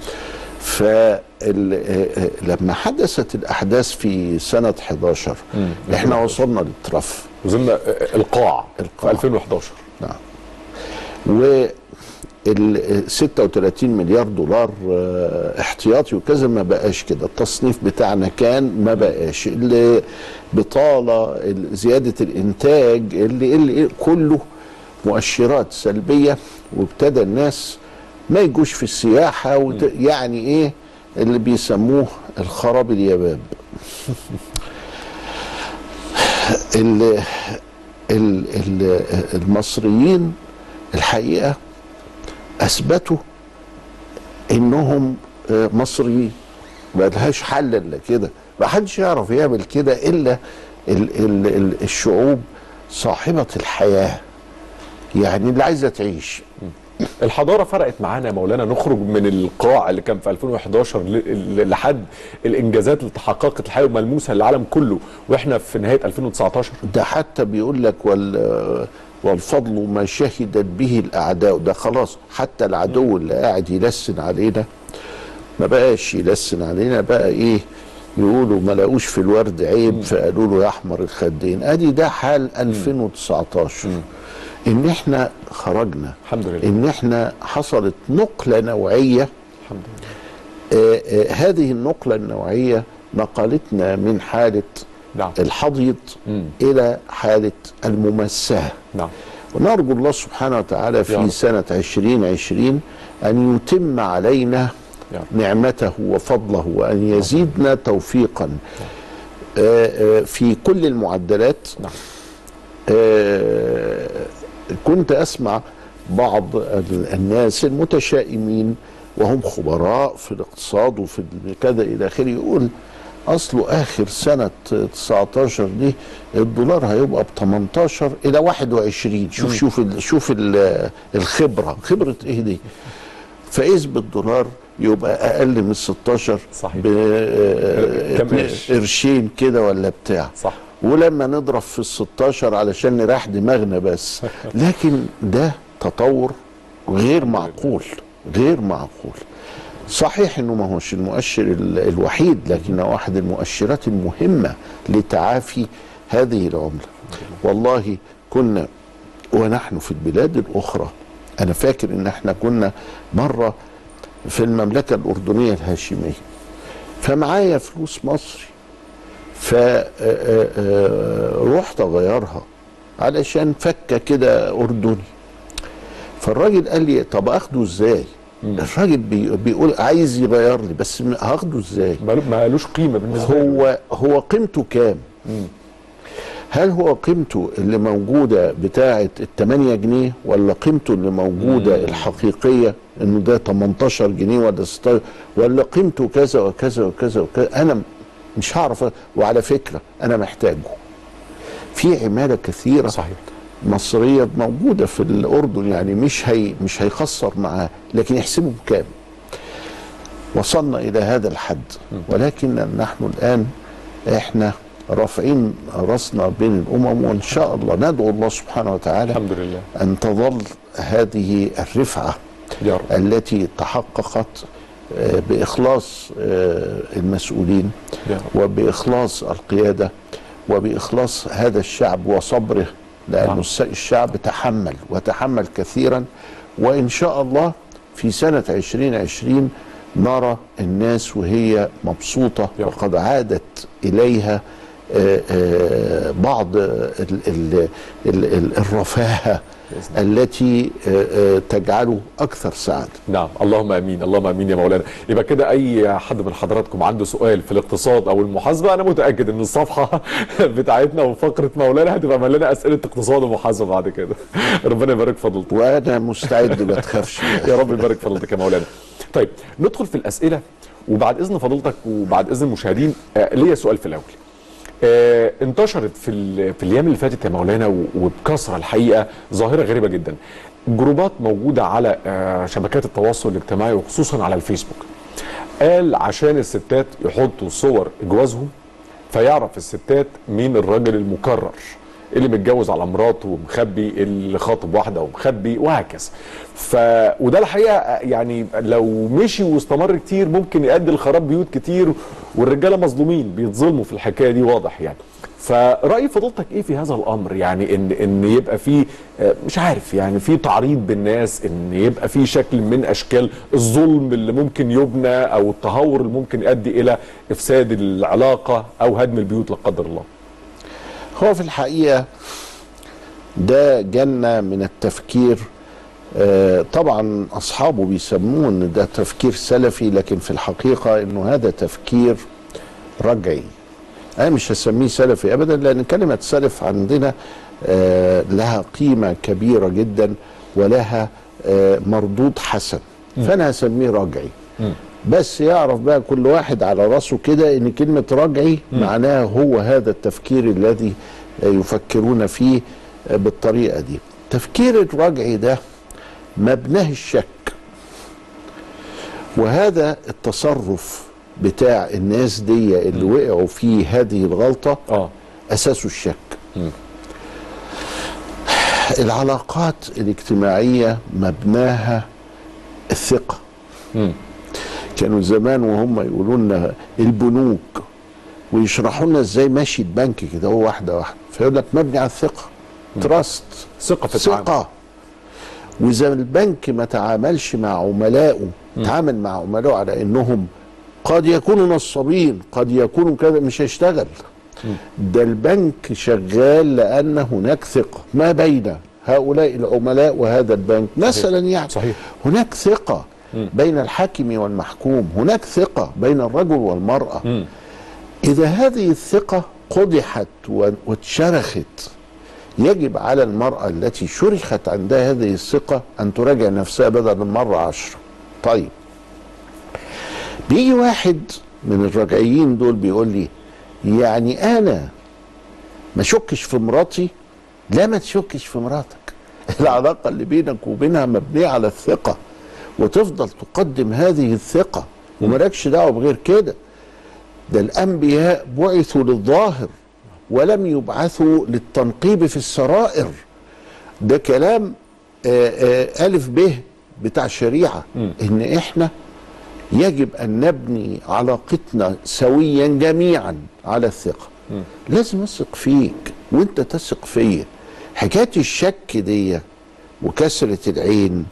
فلما حدثت الاحداث في سنه 11 احنا وصلنا للتراف وصلنا آه، القاع القاع. في 2011 نعم و ال 36 مليار دولار آه، احتياطي وكذا ما بقاش كده التصنيف بتاعنا كان ما بقاش البطاله ال- زياده الانتاج اللي, اللي كله مؤشرات سلبيه وابتدى الناس ما يجوش في السياحه وت... يعني ايه اللي بيسموه الخراب اليباب ال... ال... ال... المصريين الحقيقه اثبتوا انهم آه، مصريين ما لهاش حل الا كده ما حدش يعرف يعمل كده الا ال ال ال الشعوب صاحبه الحياه يعني اللي عايزه تعيش الحضاره فرقت معانا يا مولانا نخرج من القاع اللي كان في 2011 ل- ل- لحد الانجازات اللي تحققت الحقيقه ملموسه للعالم كله واحنا في نهايه 2019 ده حتى بيقول لك وال والفضل ما شهدت به الاعداء ده خلاص حتى العدو اللي قاعد يلسن علينا ما بقاش يلسن علينا بقى ايه يقولوا ما لقوش في الورد عيب فقالوا له يا احمر الخدين ادي ده حال 2019 ان احنا خرجنا الحمد لله ان احنا حصلت نقله نوعيه الحمد لله آه آه هذه النقله النوعيه نقلتنا من حاله نعم الحضيض مم. الى حاله الممساه نعم ونرجو الله سبحانه وتعالى يا في رب. سنه 2020 ان يتم علينا يا رب. نعمته وفضله وان يزيدنا توفيقا آه، آه، في كل المعدلات نعم. آه، كنت اسمع بعض ال- الناس المتشائمين وهم خبراء في الاقتصاد وفي كذا الى اخره يقول اصله اخر سنه 19 دي الدولار هيبقى ب 18 الى 21 شوف شوف ال شوف ال الخبره خبره ايه دي فاذ بالدولار يبقى اقل من 16 صحيح. ب آه، كم اتنين قرش؟ قرشين كده ولا بتاع صح ولما نضرب في ال 16 علشان نريح دماغنا بس لكن ده تطور غير معقول غير معقول صحيح انه ما هوش المؤشر ال- الوحيد لكنه واحد المؤشرات المهمه لتعافي هذه العمله والله كنا ونحن في البلاد الاخرى انا فاكر ان احنا كنا مره في المملكه الاردنيه الهاشميه فمعايا فلوس مصري فرحت اغيرها علشان فكه كده اردني فالراجل قال لي طب اخده ازاي الراجل بي بيقول عايز يغير لي بس م- هاخده ازاي ما ما قالوش قيمه بالنسبه له هو هو قيمته كام هل هو قيمته اللي موجودة بتاعة التمانية جنيه ولا قيمته اللي موجودة الحقيقية انه ده 18 جنيه ولا 16 ولا قيمته كذا وكذا وكذا وكذا انا مش هعرف وعلى فكرة انا محتاجه في عمالة كثيرة صحيح مصرية موجودة في الأردن يعني مش هي مش هيخسر معاه لكن يحسبه بكام وصلنا إلى هذا الحد ولكن نحن الآن إحنا رافعين راسنا بين الأمم وإن شاء الله ندعو الله سبحانه وتعالى الحمد لله أن تظل هذه الرفعة يا رب التي تحققت آه، بإخلاص آه، المسؤولين يا رب وبإخلاص القيادة وبإخلاص هذا الشعب وصبره لأن الشعب تحمل وتحمل كثيرا وإن شاء الله في سنة 2020 نرى الناس وهي مبسوطة وقد عادت إليها آه، آه، بعض ال- ال- ال- ال- الرفاهة التي آه، آه، تجعله أكثر سعادة نعم اللهم امين اللهم امين يا مولانا يبقى كده اي حد من حضراتكم عنده سؤال في الاقتصاد او المحاسبه انا متاكد ان الصفحه بتاعتنا وفقره مولانا هتبقى مليانه اسئله اقتصاد ومحاسبه بعد كده ربنا يبارك فضلتك وانا مستعد ما تخافش يا رب يبارك فضلتك يا مولانا طيب ندخل في الاسئله وبعد اذن فضيلتك وبعد اذن المشاهدين آه ليا سؤال في الاول آه انتشرت في ال- في الايام اللي فاتت يا مولانا و- وبكثره الحقيقه ظاهره غريبه جدا جروبات موجوده على آه شبكات التواصل الاجتماعي وخصوصا على الفيسبوك قال عشان الستات يحطوا صور جوازهم فيعرف الستات مين الراجل المكرر اللي متجوز على مراته ومخبي اللي خاطب واحده ومخبي وهكذا ف وده الحقيقه يعني لو مشي واستمر كتير ممكن يؤدي لخراب بيوت كتير والرجاله مظلومين بيتظلموا في الحكايه دي واضح يعني فرأي فضيلتك ايه في هذا الامر يعني ان ان يبقى في آه، مش عارف يعني في تعريض بالناس ان يبقى في شكل من اشكال الظلم اللي ممكن يبنى او التهور اللي ممكن يؤدي الى افساد العلاقه او هدم البيوت لا قدر الله هو في الحقيقة ده جنة من التفكير آه، طبعا أصحابه بيسموه إن ده تفكير سلفي لكن في الحقيقة إنه هذا تفكير رجعي أنا مش هسميه سلفي أبدا لأن كلمة سلف عندنا آه، لها قيمة كبيرة جدا ولها آه، مردود حسن فأنا هسميه رجعي بس يعرف بقى كل واحد على راسه كده ان كلمة رجعي معناها هو هذا التفكير الذي يفكرون فيه بالطريقة دي تفكير الرجعي ده مبناه الشك وهذا التصرف بتاع الناس دي اللي وقعوا في هذه الغلطة اه أساسه الشك العلاقات الاجتماعية مبناها الثقة كانوا زمان وهم يقولوا لنا البنوك ويشرحوا لنا ازاي ماشي البنك كده هو واحده واحده فيقول لك مبني على الثقه تراست ثقه في التعامل. ثقه واذا البنك ما تعاملش مع عملائه تعامل مع عملائه على انهم قد يكونوا نصابين قد يكونوا كذا مش هيشتغل ده البنك شغال لان هناك ثقه ما بين هؤلاء العملاء وهذا البنك مثلا يعني صحيح. هناك ثقه بين الحاكم والمحكوم هناك ثقه بين الرجل والمراه اذا هذه الثقه قدحت و- واتشرخت يجب على المرأة التي شرخت عندها هذه الثقة أن تراجع نفسها بدل المرة عشرة طيب بيجي واحد من الرجعيين دول بيقول لي يعني أنا ما شكش في مراتي لا ما تشكش في مراتك العلاقة اللي بينك وبينها مبنية على الثقة وتفضل تقدم هذه الثقة ومالكش دعوة بغير كده ده الأنبياء بعثوا للظاهر ولم يبعثوا للتنقيب في السرائر ده كلام آه، آه، ألف به بتاع شريعة إن إحنا يجب أن نبني علاقتنا سويا جميعا على الثقة لازم أثق فيك وأنت تثق فيا حكاية الشك دي وكسرة العين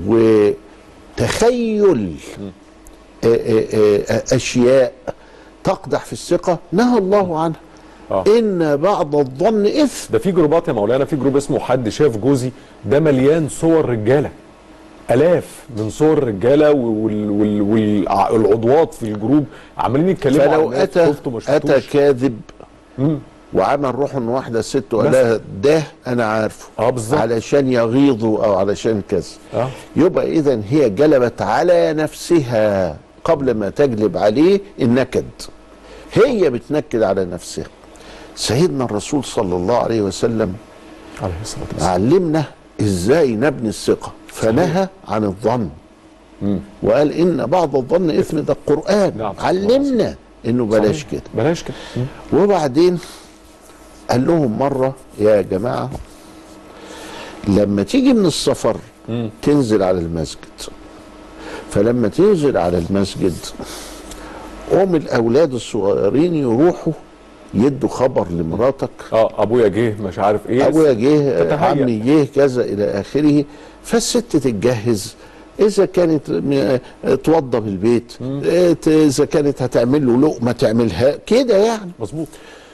وتخيل آه، آه، آه، أشياء تقدح في الثقة نهى الله عنها آه. إن بعض الظن إثم ده في جروبات يا مولانا في جروب اسمه حد شاف جوزي ده مليان صور رجاله الاف من صور الرجاله والعضوات في الجروب عمالين يتكلموا عن فلو الناس، اتى شفتوا ما اتى شفتوش كاذب مم. وعمل روح ان واحده ست وقال مثلا. لها ده انا عارفه اه بالظبط علشان يغيظوا او علشان كذا اه يبقى اذا هي جلبت على نفسها قبل ما تجلب عليه النكد هي بتنكد على نفسها سيدنا الرسول صلى الله عليه وسلم عليه الصلاه والسلام علمنا ازاي نبني الثقه فنهى عن الظن وقال ان بعض الظن اثم ده القران نعم. علمنا انه بلاش صحيح. كده بلاش كده مم. وبعدين قال لهم مرة يا جماعة لما تيجي من السفر تنزل على المسجد فلما تنزل على المسجد قوم الأولاد الصغيرين يروحوا يدوا خبر لمراتك اه ابويا جه مش عارف ايه ابويا جه تتهيأ. عمي جه كذا الى اخره فالست تتجهز اذا كانت م- توضب البيت إيه، ت- اذا كانت هتعمل له لقمه تعملها كده يعني مظبوط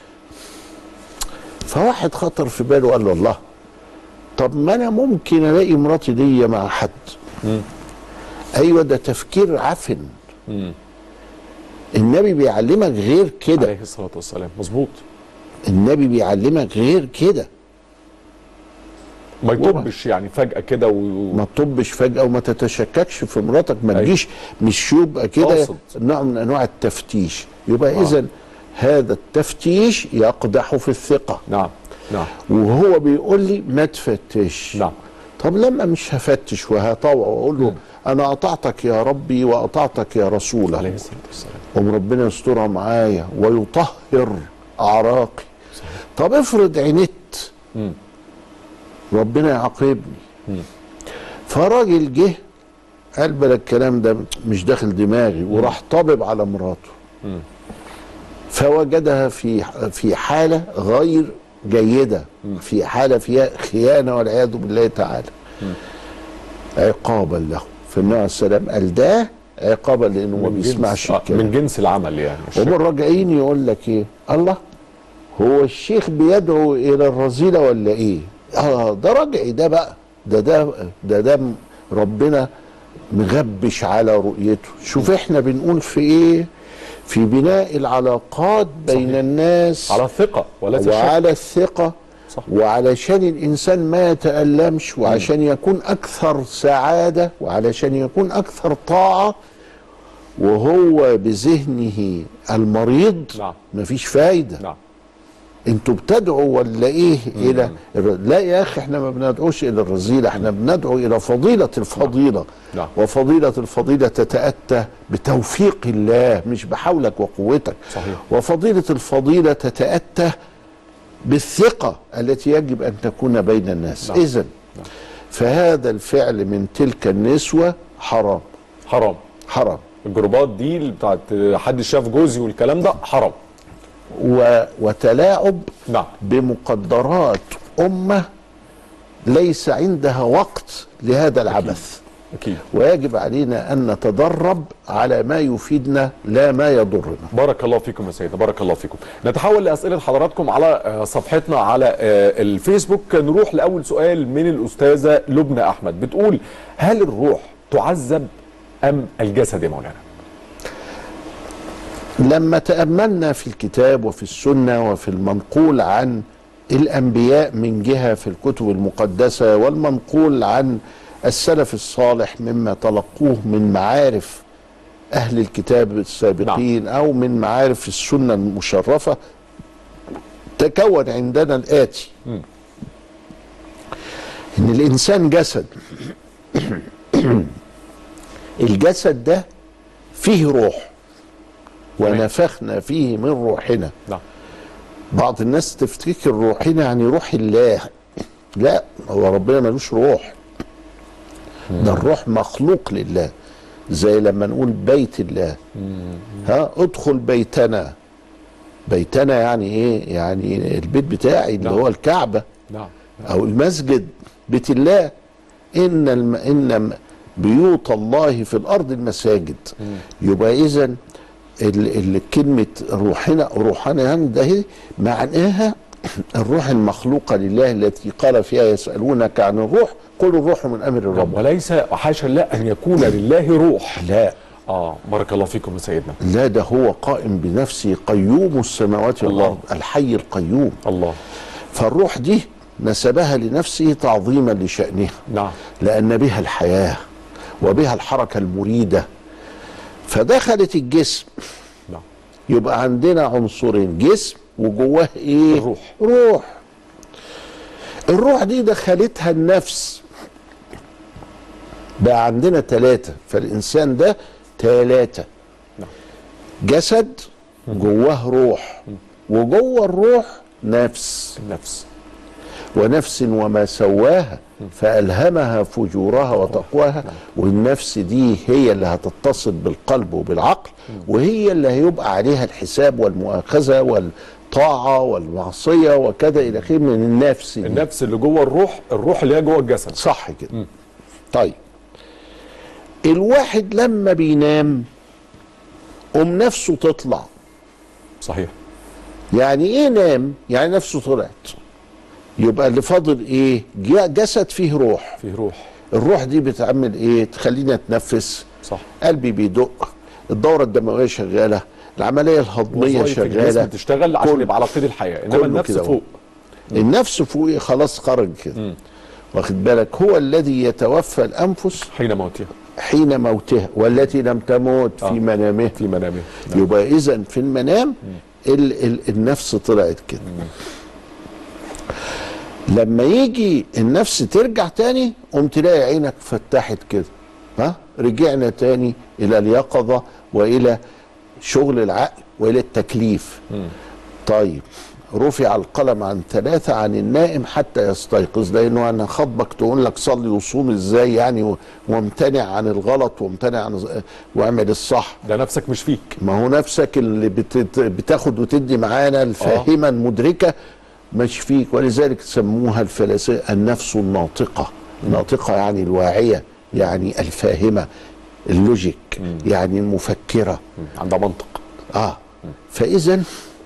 فواحد خطر في باله قال له الله طب ما انا ممكن الاقي مراتي دي مع حد ايوه ده تفكير عفن النبي بيعلمك غير كده عليه الصلاه والسلام مظبوط النبي بيعلمك غير كده ما يطبش يعني فجاه كده و... ما تطبش فجأة وما تتشككش في مراتك ما أيوة. تجيش مش يبقى كده قاصد. نوع من انواع التفتيش يبقى آه. اذا هذا التفتيش يقدح في الثقة نعم نعم وهو بيقول لي ما تفتش نعم طب لما مش هفتش وهطوع واقول له انا اطعتك يا ربي واطعتك يا رسوله عليه الصلاه والسلام قوم ربنا يسترها معايا ويطهر اعراقي طب افرض عينت مم. ربنا يعاقبني فراجل جه قال بلا الكلام ده مش داخل دماغي وراح طبب على مراته فوجدها في في حاله غير جيده في حاله فيها خيانه والعياذ بالله تعالى عقابا له فالنبي عليه السلام قال ده عقابا لانه ما من بيسمعش جنس آه، الكلام من جنس العمل يعني مش هم الراجعين يقول لك ايه الله هو الشيخ بيدعو الى الرذيله ولا ايه اه ده رجعي ده بقى ده ده ده ده م- ربنا مغبش على رؤيته شوف احنا بنقول في ايه في بناء العلاقات بين صحيح. الناس على الثقه وليس الشك وعلى الثقة صح. وعلشان الإنسان ما يتألمش وعشان يكون أكثر سعادة وعلشان يكون أكثر طاعة وهو بذهنه المريض نعم. مفيش فايدة نعم انتوا بتدعوا ولا ايه الى الر- لا يا اخي احنا ما بندعوش الى الرذيله احنا بندعو الى فضيله الفضيله نعم. وفضيله الفضيله تتاتى بتوفيق الله مش بحولك وقوتك صحيح. وفضيله الفضيله تتاتى بالثقه التي يجب ان تكون بين الناس نعم. اذا فهذا الفعل من تلك النسوه حرام حرام حرام الجروبات دي اللي بتاعت حد شاف جوزي والكلام ده حرام و... وتلاعب نعم بمقدرات امه ليس عندها وقت لهذا العبث اكيد ويجب علينا ان نتدرب على ما يفيدنا لا ما يضرنا بارك الله فيكم يا سيدنا بارك الله فيكم نتحول لاسئله حضراتكم على آه، صفحتنا على آه، الفيسبوك نروح لاول سؤال من الاستاذه لبنى احمد بتقول هل الروح تعذب ام الجسد يا مولانا لما تاملنا في الكتاب وفي السنه وفي المنقول عن الانبياء من جهه في الكتب المقدسه والمنقول عن السلف الصالح مما تلقوه من معارف اهل الكتاب السابقين نعم. او من معارف السنه المشرفه تكون عندنا الاتي مم. ان الانسان جسد الجسد ده فيه روح ونفخنا فيه من روحنا نعم بعض الناس تفتكر روحنا يعني روح الله لا هو ربنا ملوش روح ده الروح مخلوق لله زي لما نقول بيت الله ها ادخل بيتنا بيتنا يعني ايه يعني البيت بتاعي اللي نعم. هو الكعبه نعم او المسجد بيت الله ان الم... ان بيوت الله في الارض المساجد يبقى اذا ال... ال... كلمه روحنا روحنا يعني ده هي معناها الروح المخلوقه لله التي قال فيها يسالونك عن الروح قل الروح من امر نعم الرب وليس حاشا الله ان يكون لله روح لا اه بارك الله فيكم يا سيدنا لا ده هو قائم بنفسه قيوم السماوات الله. والارض الحي القيوم الله فالروح دي نسبها لنفسه تعظيما لشانها نعم لأن بها الحياة وبها الحركة المريدة فدخلت الجسم نعم يبقى عندنا عنصرين جسم وجواه ايه الروح. روح الروح دي دخلتها النفس بقى عندنا ثلاثة فالإنسان ده ثلاثة نعم. جسد جواه روح وجوه الروح نفس النفس ونفس وما سواها فألهمها فجورها وتقواها والنفس دي هي اللي هتتصل بالقلب وبالعقل وهي اللي هيبقى عليها الحساب والمؤاخذه والطاعه والمعصيه وكذا الى اخره من النفس دي. النفس اللي جوه الروح الروح اللي هي جوه الجسد صح كده طيب الواحد لما بينام قوم نفسه تطلع صحيح يعني ايه نام يعني نفسه طلعت يبقى اللي فاضل ايه ج- جسد فيه روح فيه روح الروح دي بتعمل ايه تخلينا اتنفس صح قلبي بيدق الدوره الدمويه شغاله العمليه الهضميه وظائف الجسم شغاله بتشتغل عشان كل- يبقى على قيد الحياه انما كله النفس كده أهو. فوق النفس فوق خلاص خرج كده واخد بالك هو الذي يتوفى الانفس حين موتها حين موتها والتي لم تموت في آه. منامها في منامه يبقى اذا في المنام ال ال النفس طلعت كده لما يجي النفس ترجع تاني قوم تلاقي عينك فتحت كده ها رجعنا تاني الى اليقظه والى شغل العقل والى التكليف طيب رفع القلم عن ثلاثة عن النائم حتى يستيقظ لأنه أنا خطبك تقول لك صلي وصوم إزاي يعني و- وامتنع عن الغلط وامتنع عن واعمل الصح ده نفسك مش فيك ما هو نفسك اللي بت- بتاخد وتدي معانا الفاهمة المدركة مش فيك ولذلك سموها الفلاسفة النفس الناطقة الناطقة يعني الواعية يعني الفاهمة اللوجيك يعني المفكرة عندها منطق اه فاذا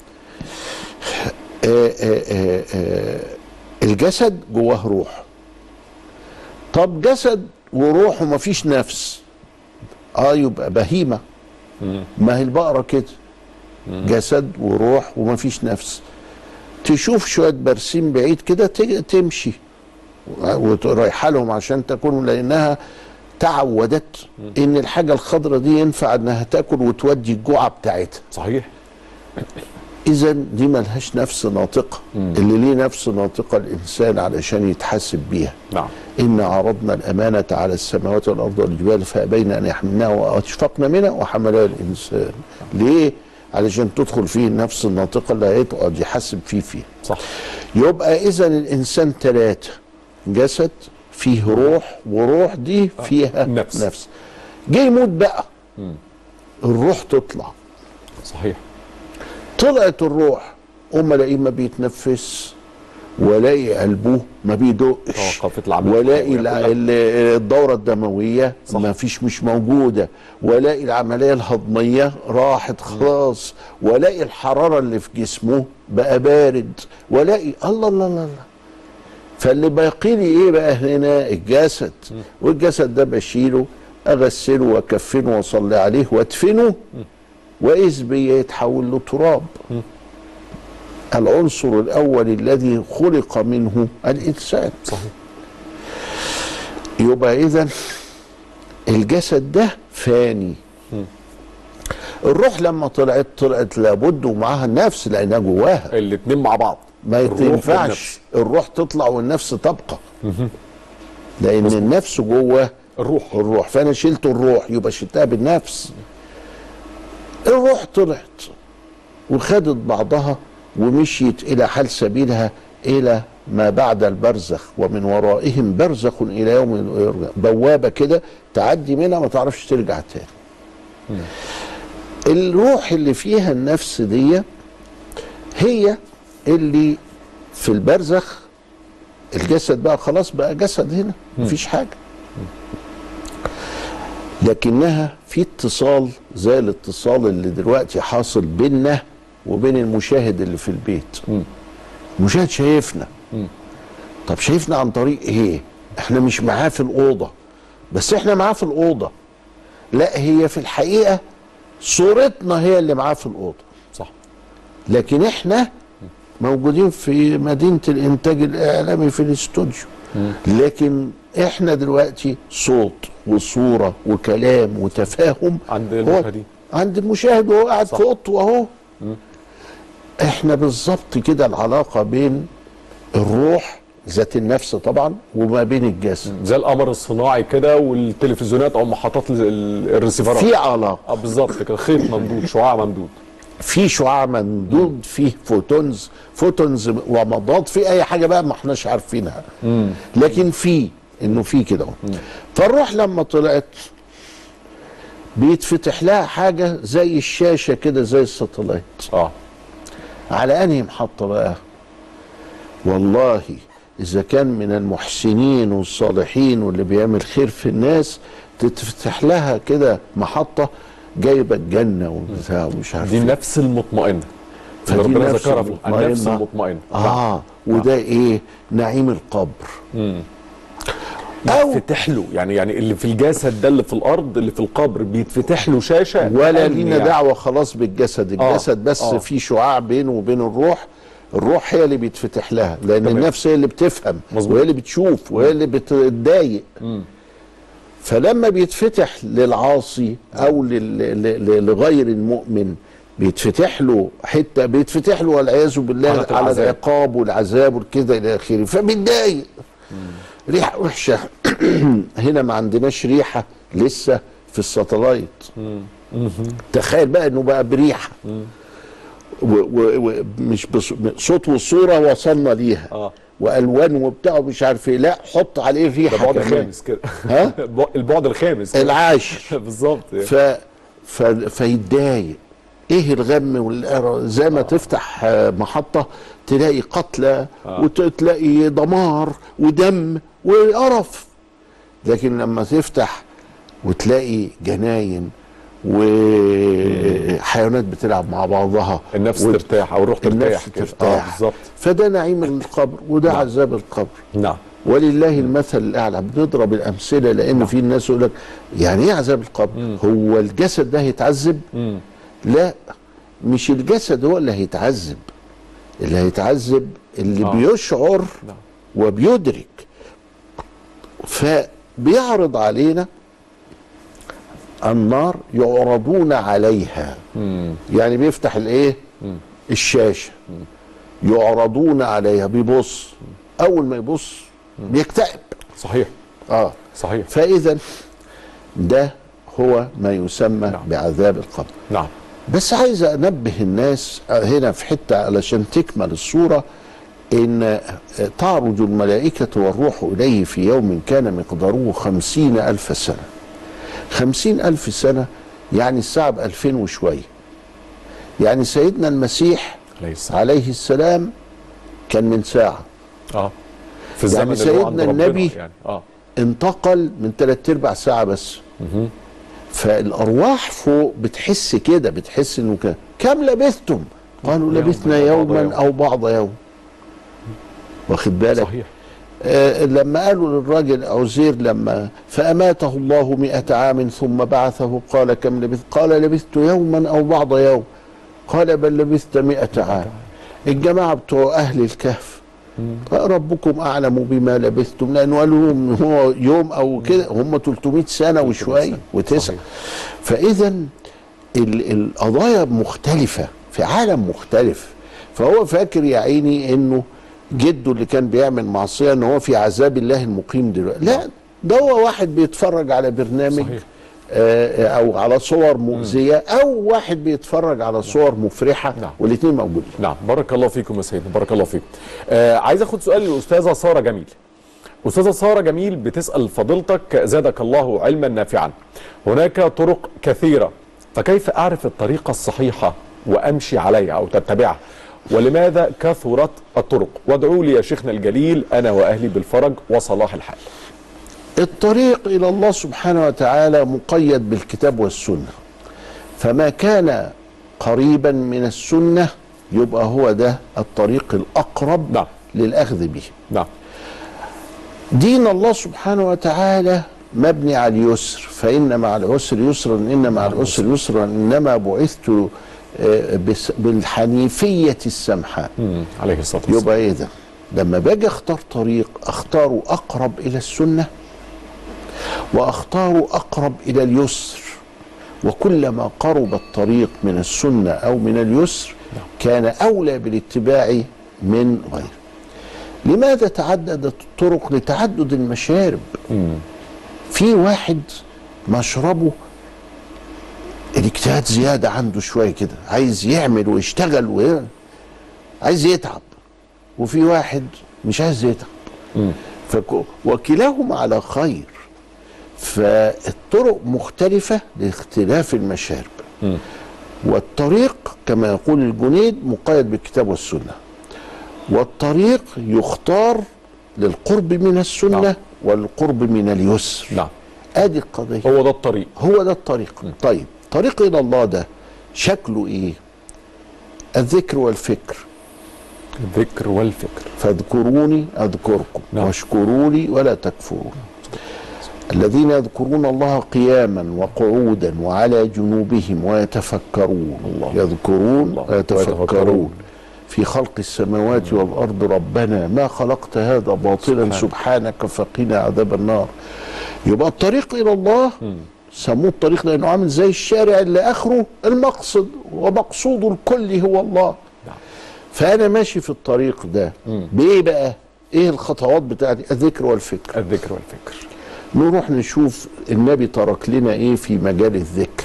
آه آه آه آه الجسد جواه روح طب جسد وروح ومفيش نفس اه يبقى بهيمه ما هي البقره كده جسد وروح ومفيش نفس تشوف شويه برسيم بعيد كده ت- تمشي ورايحه لهم عشان تاكلهم لانها تعودت ان الحاجه الخضراء دي ينفع انها تاكل وتودي الجوعه بتاعتها صحيح اذا دي ملهاش نفس ناطقه اللي ليه نفس ناطقه الانسان علشان يتحاسب بيها نعم إن عرضنا الأمانة على السماوات والأرض والجبال فأبين أن يحملناها وأشفقن منها وحملها الإنسان ليه؟ علشان تدخل فيه النفس الناطقة اللي هيقعد يحاسب فيه فيها صح يبقى إذا الإنسان ثلاثة جسد فيه روح وروح دي فيها نفس. نفس جه يموت بقى الروح تطلع صحيح طلعت الروح قوم الاقيه ما بيتنفس والاقي قلبه ما بيدقش توقفت العملية والاقي الحيوية الع- كلها. ال- الدوره الدمويه صح. ما فيش مش موجوده والاقي العمليه الهضميه راحت خلاص والاقي الحراره اللي في جسمه بقى بارد والاقي الله الله الله, الله. فاللي باقي لي ايه بقى هنا الجسد والجسد ده بشيله اغسله واكفنه واصلي عليه وادفنه واذ بي يتحول له تراب العنصر الاول الذي خلق منه الانسان صحيح يبقى اذا الجسد ده فاني الروح لما طلعت طلعت لابد ومعاها النفس لانها جواها الاثنين مع بعض ما الروح ينفعش والنفس. الروح تطلع والنفس تبقى لان النفس جوه الروح الروح فانا شلت الروح يبقى شلتها بالنفس الروح طلعت وخدت بعضها ومشيت الى حال سبيلها الى ما بعد البرزخ ومن ورائهم برزخ الى يوم يرجع بوابه كده تعدي منها ما تعرفش ترجع تاني الروح اللي فيها النفس دي هي اللي في البرزخ الجسد بقى خلاص بقى جسد هنا مفيش حاجه لكنها في اتصال زي الاتصال اللي دلوقتي حاصل بيننا وبين المشاهد اللي في البيت المشاهد شايفنا طب شايفنا عن طريق ايه احنا مش معاه في الاوضه بس احنا معاه في الاوضه لا هي في الحقيقه صورتنا هي اللي معاه في الاوضه صح لكن احنا موجودين في مدينه الانتاج الاعلامي في الاستوديو لكن احنا دلوقتي صوت وصوره وكلام وتفاهم عند هو المشاهدين عند المشاهد وهو قاعد صح. في اوضته اهو احنا بالظبط كده العلاقه بين الروح ذات النفس طبعا وما بين الجسد زي القمر الصناعي كده والتلفزيونات او محطات ال- ال- الريسيفرات في علاقه اه بالظبط كده خيط ممدود شعاع ممدود في شعاع ممدود فيه فوتونز فوتونز ومضاد في اي حاجه بقى ما احناش عارفينها لكن في انه في كده اهو. فالروح لما طلعت بيتفتح لها حاجه زي الشاشه كده زي الساتلايت اه على انهي محطه بقى والله اذا كان من المحسنين والصالحين واللي بيعمل خير في الناس تتفتح لها كده محطه جايبه الجنه وبتاع ومش عارف دي إيه. النفس المطمئنه اللي فدي ربنا النفس ذكرها في المطمئنة. النفس المطمئنه اه وده ايه نعيم القبر او يتفتح له يعني يعني اللي في الجسد ده اللي في الارض اللي في القبر بيتفتح له شاشه ولا أمن لينا يعني. دعوه خلاص بالجسد آه، الجسد بس آه. في شعاع بينه وبين الروح الروح هي اللي بيتفتح لها لان تمام. النفس هي اللي بتفهم مظبوط. وهي اللي بتشوف وهي اللي بتتضايق فلما بيتفتح للعاصي او لل- ل- ل- لغير المؤمن بيتفتح له حته بيتفتح له والعياذ بالله حالة على العذاب. العقاب والعذاب وكده الى اخره فبيتضايق ريحه وحشه هنا ما عندناش ريحه لسه في الساتلايت تخيل بقى انه بقى بريحه ومش صوت والصوره وصلنا ليها اه والوان وبتاع ومش عارف ايه لا حط عليه ده ريحه البعد كمان. الخامس كده ها البعد الخامس كده. العاشر بالظبط يعني. ف... ف... فيتضايق ايه الغم والقرف زي ما تفتح آه، محطه تلاقي قتلى وتلاقي دمار ودم وقرف لكن لما تفتح وتلاقي جناين وحيوانات بتلعب مع بعضها النفس و- ترتاح او الروح ترتاح النفس كده. ترتاح اه بالظبط فده نعيم القبر وده عذاب القبر نعم ولله المثل الاعلى بنضرب الامثله لان في الناس يقول لك يعني ايه عذاب القبر؟ هو الجسد ده هيتعذب؟ لا مش الجسد هو اللي هيتعذب اللي هيتعذب اللي آه. بيشعر نعم. وبيدرك فبيعرض علينا النار يعرضون عليها يعني بيفتح الايه الشاشه يعرضون عليها بيبص اول ما يبص بيكتئب صحيح اه صحيح فاذا ده هو ما يسمى نعم. بعذاب القبر نعم بس عايز انبه الناس هنا في حته علشان تكمل الصوره ان تعرج الملائكه والروح اليه في يوم كان مقداره خمسين الف سنه خمسين الف سنه يعني الساعه بألفين وشويه يعني سيدنا المسيح عليه السلام عليه السلام كان من ساعه اه في الزمن يعني اللي هو عند سيدنا ربنا النبي يعني اه انتقل من ثلاث ارباع ساعه بس فالارواح فوق بتحس كده بتحس انه كده كم لبثتم قالوا يوم لبثنا أو بعض يوما يوم. او بعض يوم واخد بالك صحيح آه لما قالوا للراجل عزير لما فأماته الله مئة عام ثم بعثه قال كم لبثت قال لبثت يوما أو بعض يوم قال بل لبثت مئة عام الجماعة بتوع أهل الكهف ربكم أعلم بما لبثتم لأنه قالوا لهم هو يوم أو كده هم 300 سنة وشوية وتسعة صحيح. فإذا ال- القضايا مختلفة في عالم مختلف فهو فاكر يا عيني انه جده اللي كان بيعمل معصية ان هو في عذاب الله المقيم دلوقتي لا ده هو واحد بيتفرج على برنامج صحيح. آه، او على صور مؤذية او واحد بيتفرج على صور مفرحة نعم. والاثنين موجودين نعم بارك الله فيكم يا سيدنا بارك الله فيكم آه عايز اخد سؤال للاستاذه ساره جميل استاذه ساره جميل بتسال فضيلتك زادك الله علما نافعا هناك طرق كثيره فكيف اعرف الطريقه الصحيحه وامشي عليها او تتبعها ولماذا كثرت الطرق وادعوا لي يا شيخنا الجليل انا واهلي بالفرج وصلاح الحال الطريق الى الله سبحانه وتعالى مقيد بالكتاب والسنه فما كان قريبا من السنه يبقى هو ده الطريق الاقرب نعم. للاخذ به نعم دين الله سبحانه وتعالى مبني على اليسر فإن مع العسر يسرا إن مع العسر يسرا إنما بعثت آه، بس- بالحنيفية السمحاء مم. عليه الصلاه والسلام يبقى إيه ده لما باجي أختار طريق أختاره أقرب إلى السنة وأختاره أقرب إلى اليسر وكلما قرب الطريق من السنة أو من اليسر كان أولى بالاتباع من غيره لماذا تعددت الطرق لتعدد المشارب في واحد مشربه الاجتهاد زيادة عنده شوية كده عايز يعمل ويشتغل و... عايز يتعب وفي واحد مش عايز يتعب فك... وكلاهما على خير فالطرق مختلفة لاختلاف المشارب والطريق كما يقول الجنيد مقيد بالكتاب والسنة والطريق يختار للقرب من السنة نعم. والقرب من اليسر نعم ادي القضية هو ده الطريق هو ده الطريق طيب طريق الى الله ده شكله ايه الذكر والفكر الذكر والفكر فاذكروني اذكركم نعم. واشكروا لي ولا تكفرون الذين يذكرون الله قياما وقعودا وعلى جنوبهم ويتفكرون الله. يذكرون الله. ويتفكرون ويتفكرون. في خلق السماوات والارض ربنا ما خلقت هذا باطلا سبحانك فقنا عذاب النار يبقى الطريق الى الله سموه الطريق لانه عامل زي الشارع اللي اخره المقصد ومقصود الكل هو الله فانا ماشي في الطريق ده بايه بقى ايه الخطوات بتاعتي الذكر والفكر الذكر والفكر نروح نشوف النبي ترك لنا ايه في مجال الذكر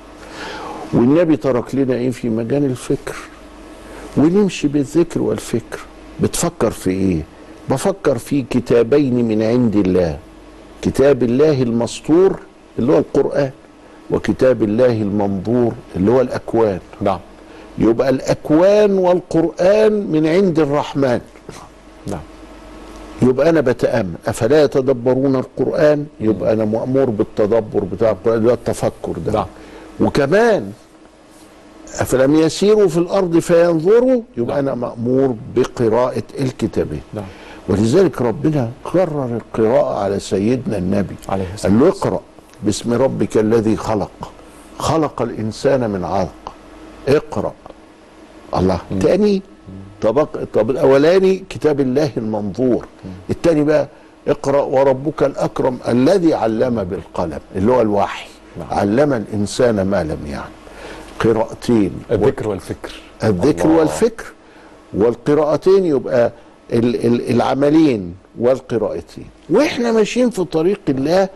والنبي ترك لنا ايه في مجال الفكر ونمشي بالذكر والفكر بتفكر في ايه بفكر في كتابين من عند الله كتاب الله المسطور اللي هو القرآن وكتاب الله المنظور اللي هو الأكوان نعم يبقى الأكوان والقرآن من عند الرحمن نعم يبقى انا بتامل افلا يتدبرون القران يبقى انا مامور بالتدبر بتاع القران اللي هو التفكر ده نعم. وكمان افلم يسيروا في الارض فينظروا يبقى نعم. انا مامور بقراءه الكتابين نعم ولذلك ربنا كرر القراءه على سيدنا النبي عليه الصلاة قال له اقرا باسم ربك الذي خلق خلق الانسان من علق اقرا الله تاني طب طب الاولاني كتاب الله المنظور التاني بقى اقرا وربك الاكرم الذي علم بالقلم اللي هو الوحي نعم. علم الانسان ما لم يعلم قراءتين الذكر والفكر الذكر الله. والفكر والقراءتين يبقى ال- ال- العملين والقراءتين واحنا ماشيين في طريق الله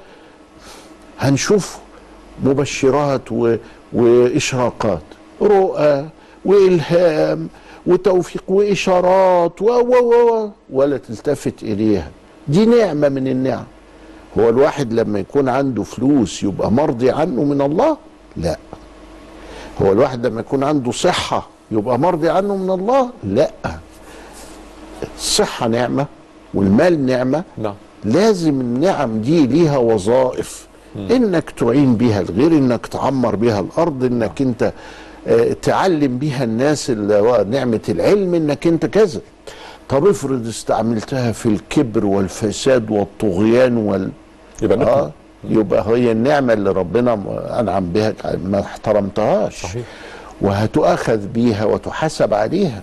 هنشوف مبشرات و... واشراقات رؤى والهام وتوفيق واشارات و و و ولا تلتفت اليها دي نعمه من النعم هو الواحد لما يكون عنده فلوس يبقى مرضي عنه من الله لا هو الواحد لما يكون عنده صحة يبقى مرضي عنه من الله لا الصحة نعمة والمال نعمة نعم لازم النعم دي ليها وظائف انك تعين بيها الغير انك تعمر بيها الارض انك انت آه، تعلم بيها الناس اللي هو نعمة العلم انك انت كذا طب افرض استعملتها في الكبر والفساد والطغيان وال يبقى نقمة. اه يبقى هي النعمة اللي ربنا م- انعم بها ما احترمتهاش صحيح وهتؤاخذ بيها وتحاسب عليها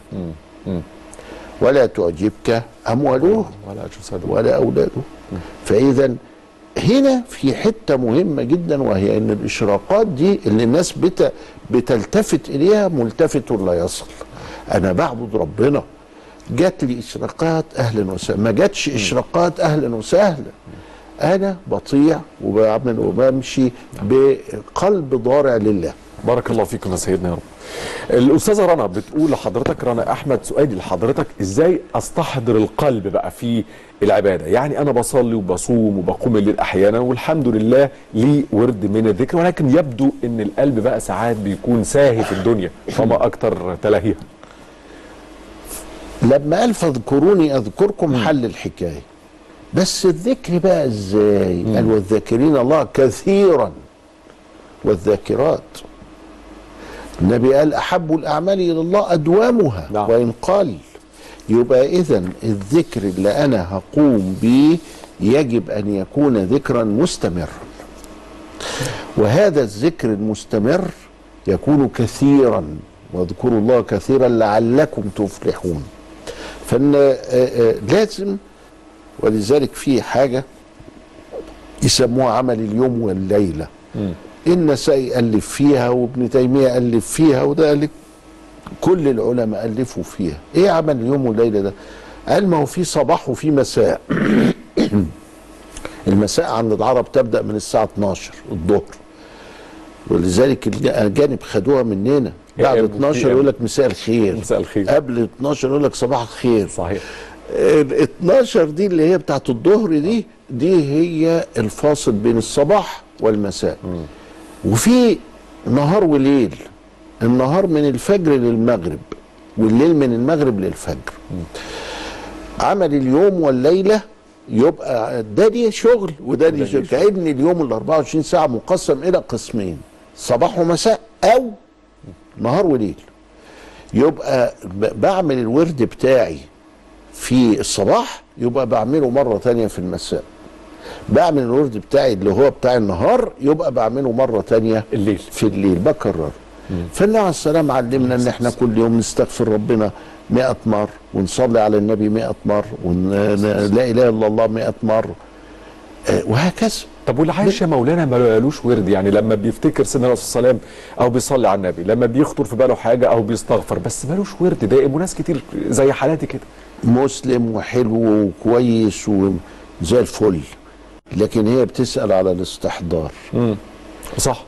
ولا تعجبك اموالهم ولا أجساد ولا اولاده فاذا هنا في حته مهمه جدا وهي ان الاشراقات دي اللي الناس بت بتلتفت اليها ملتفت لا يصل انا بعبد ربنا جات لي اشراقات اهلا وسهلا ما جاتش اشراقات اهلا وسهلا انا بطيع وبعمل وبمشي بقلب ضارع لله بارك الله فيكم يا سيدنا يا رب الأستاذة رنا بتقول لحضرتك رنا أحمد سؤالي لحضرتك إزاي أستحضر القلب بقى في العبادة يعني أنا بصلي وبصوم وبقوم الليل أحيانا والحمد لله لي ورد من الذكر ولكن يبدو أن القلب بقى ساعات بيكون ساهي في الدنيا فما أكتر تلاهيها لما قال فاذكروني اذكركم حل الحكايه بس الذكر بقى ازاي قال والذاكرين الله كثيرا والذاكرات النبي قال احب الاعمال الى الله ادومها نعم. وان قل يبقى اذا الذكر اللي انا هقوم به يجب ان يكون ذكرا مستمرا وهذا الذكر المستمر يكون كثيرا واذكروا الله كثيرا لعلكم تفلحون فان آه، آه، لازم ولذلك في حاجه يسموها عمل اليوم والليله النسائي الف فيها وابن تيميه الف فيها وده الف كل العلماء الفوا فيها ايه عمل اليوم والليله ده قال ما هو في صباح وفي مساء المساء عند العرب تبدا من الساعه 12 الظهر ولذلك الاجانب خدوها مننا بعد AM 12 PM. يقول لك مساء الخير مساء الخير. قبل 12 يقول لك صباح الخير صحيح ال 12 دي اللي هي بتاعت الظهر دي دي هي الفاصل بين الصباح والمساء وفي نهار وليل النهار من الفجر للمغرب والليل من المغرب للفجر عمل اليوم والليله يبقى ده دي شغل وده دي شغل كأن اليوم ال 24 ساعه مقسم الى قسمين صباح ومساء او نهار وليل يبقى ب- بعمل الورد بتاعي في الصباح يبقى بعمله مرة تانية في المساء بعمل الورد بتاعي اللي هو بتاع النهار يبقى بعمله مرة تانية الليل في الليل بكرر فالنبي عليه السلام علمنا ان احنا كل يوم نستغفر ربنا مئة مرة ونصلي على النبي مئة مرة ولا اله الا الله مئة مرة آه، وهكذا طب واللي عايش يا مولانا ما لهالوش ورد يعني لما بيفتكر سيدنا الرسول صلى الله عليه وسلم او بيصلي على النبي لما بيخطر في باله حاجه او بيستغفر بس مالوش ورد دائم وناس كتير زي حالاتي كده مسلم وحلو وكويس وزي الفل لكن هي بتسأل على الاستحضار امم صح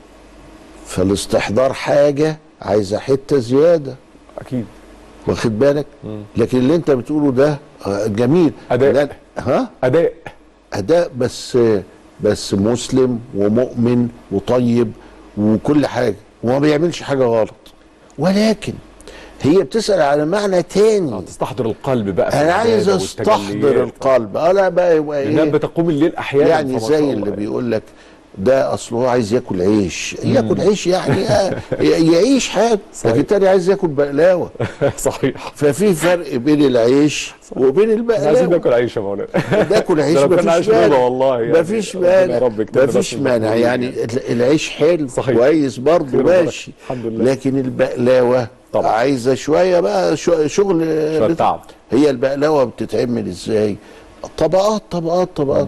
فالاستحضار حاجة عايزة حتة زيادة اكيد واخد بالك لكن اللي انت بتقوله ده آه، جميل أداء. لا- ها اداء أداء بس بس مسلم ومؤمن وطيب وكل حاجة وما بيعملش حاجة غلط ولكن هي بتسأل على معنى تاني تستحضر القلب بقى في انا عايز العبادة استحضر والتجليات. القلب انا بقى يبقى لانها ايه بتقوم الليل احيانا يعني فما زي شاء اللي الله. بيقول لك ده اصل هو عايز ياكل عيش ياكل عيش يعني آه ي- يعيش حياته لكن التاني عايز ياكل بقلاوه صحيح ففي فرق بين العيش وبين احنا عايزين البقلاوه ناكل عيش يا مولانا ناكل عيش ده لو كنا مفيش عايش مانع رضا والله يعني. مفيش ربنا يا مانع رب يكتبنا مفيش بس مانع المقبولين يعني ال- العيش حلو صحيح. كويس برضه خير وبركة. ماشي الحمد لله. لكن البقلاوه طبعا. عايزه شويه بقى شو- شغل شوية بت- تعب. هي البقلاوه بتتعمل ازاي طبقات طبقات طبقات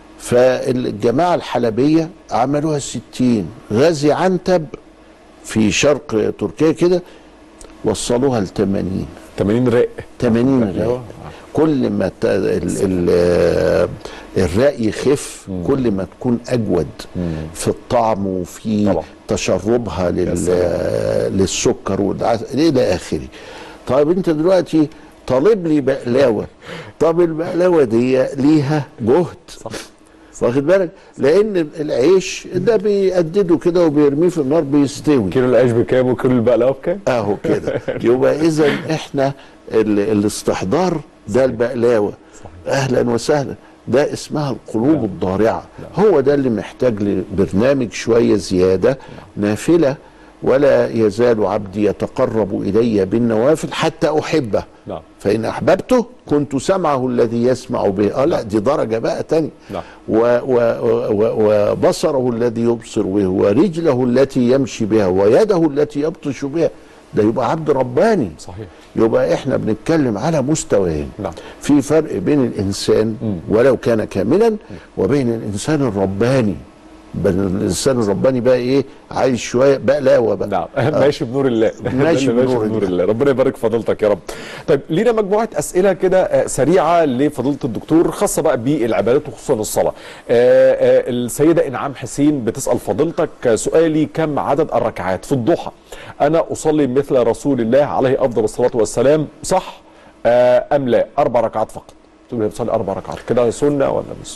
فالجماعه الحلبيه عملوها 60 غازي عنتب في شرق تركيا كده وصلوها ل 80 80 رق 80 بقلاوة. غاء كل ما ت- ال- ال- الراء يخف كل ما تكون اجود في الطعم وفي طبعا. تشربها لل سلام. للسكر والعسل الى اخره طيب انت دلوقتي طالب لي بقلاوه طب البقلاوه دي ليها جهد صح واخد بالك لان العيش ده بيقدده كده وبيرميه في النار بيستوي كيلو العيش بكام وكيلو البقلاوه بكام؟ اهو كده يبقى اذا احنا ال- الاستحضار ده البقلاوه اهلا وسهلا ده اسمها القلوب الضارعه هو ده اللي محتاج لبرنامج شويه زياده نافله ولا يزال عبدي يتقرب الي بالنوافل حتى احبه نعم فإن أحببته كنت سمعه الذي يسمع به آه لا دي درجة بقى تاني نعم. و و و وبصره الذي يبصر به ورجله التي يمشي بها ويده التي يبطش بها ده يبقى عبد رباني صحيح يبقى احنا بنتكلم على مستويين نعم. في فرق بين الانسان ولو كان كاملا وبين الانسان الرباني بين الانسان الرباني بقى ايه عايز شويه بقلاوه بقى نعم ماشي بنور الله ماشي ده اللي بنور بنور الله. الله ربنا يبارك في فضيلتك يا رب طيب لينا مجموعه اسئله كده آه، سريعه لفضيله الدكتور خاصه بقى بالعبادات وخصوصا الصلاه آه، آه، السيده انعام حسين بتسال فضيلتك آه، سؤالي كم عدد الركعات في الضحى انا اصلي مثل رسول الله عليه افضل الصلاه والسلام صح آه، ام لا اربع ركعات فقط تقول هي بتصلي اربع ركعات كده سنه ولا مش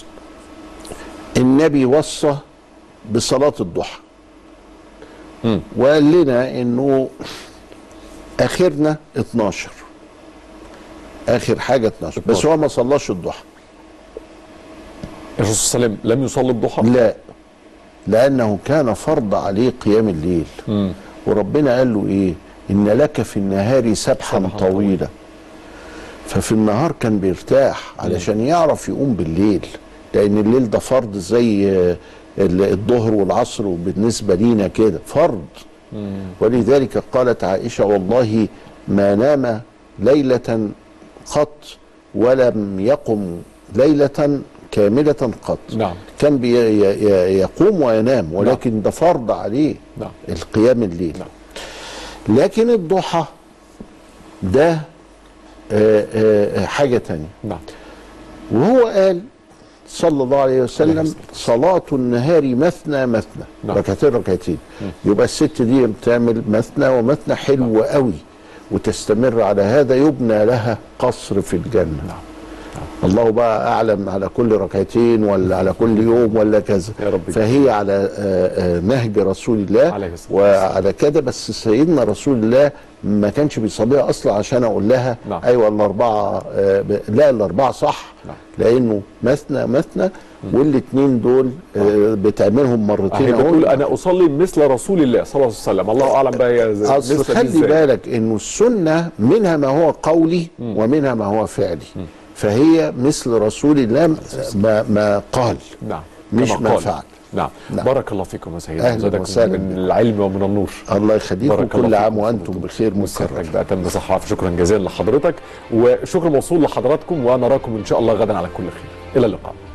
النبي وصى بصلاة الضحى وقال لنا انه اخرنا 12 اخر حاجة 12 بس 12. هو ما صلاش الضحى الرسول صلى الله عليه وسلم لم يصلي الضحى لا لانه كان فرض عليه قيام الليل مم. وربنا قال له ايه ان لك في النهار سبحا سبحا طويلا ففي النهار كان بيرتاح علشان يعرف يقوم بالليل لان الليل ده فرض زي آه، ال- الظهر والعصر وبالنسبه لينا كده فرض ولذلك قالت عائشه والله ما نام ليله قط ولم يقم ليله كامله قط نعم كان بي ي- ي- يقوم وينام ولكن ده فرض عليه نعم القيام الليل نعم. لكن الضحى ده آه، آه، حاجة تانية نعم وهو قال صلى الله عليه وسلم صلاة النهار مثنى مثنى نعم. ركعتين ركعتين يبقى الست دي بتعمل مثنى ومثنى حلو قوي وتستمر على هذا يبنى لها قصر في الجنة نعم. الله بقى اعلم على كل ركعتين ولا على كل يوم ولا كذا يا رب فهي على آه، آه، نهج رسول الله عليه الصلاة وعلى كده بس سيدنا رسول الله ما كانش بيصليها اصلا عشان اقول لها نعم. ايوه الاربعه آه، ب- لا الاربعه صح نعم. لانه مثنى مثنى والاثنين دول آه، بتعملهم مرتين هي أهو. بتقول انا اصلي مثل رسول الله صلى الله عليه وسلم الله اعلم بقى هي ز- اصل مثل دي خلي إزاي. بالك انه السنه منها ما هو قولي ومنها ما هو فعلي فهي مثل رسول الله ما, ما قال نعم مش كما ما قال. فعل نعم. نعم. بارك الله فيكم يا سيدنا أهلاً وزادكم وسهلاً من بك. العلم ومن النور الله يخليكم بارك الله كل عام فيكم. وانتم بخير مكرر وصحتك بأتم بصحة وعافية شكرا جزيلا لحضرتك وشكر موصول لحضراتكم ونراكم إن شاء الله غدا على كل خير إلى اللقاء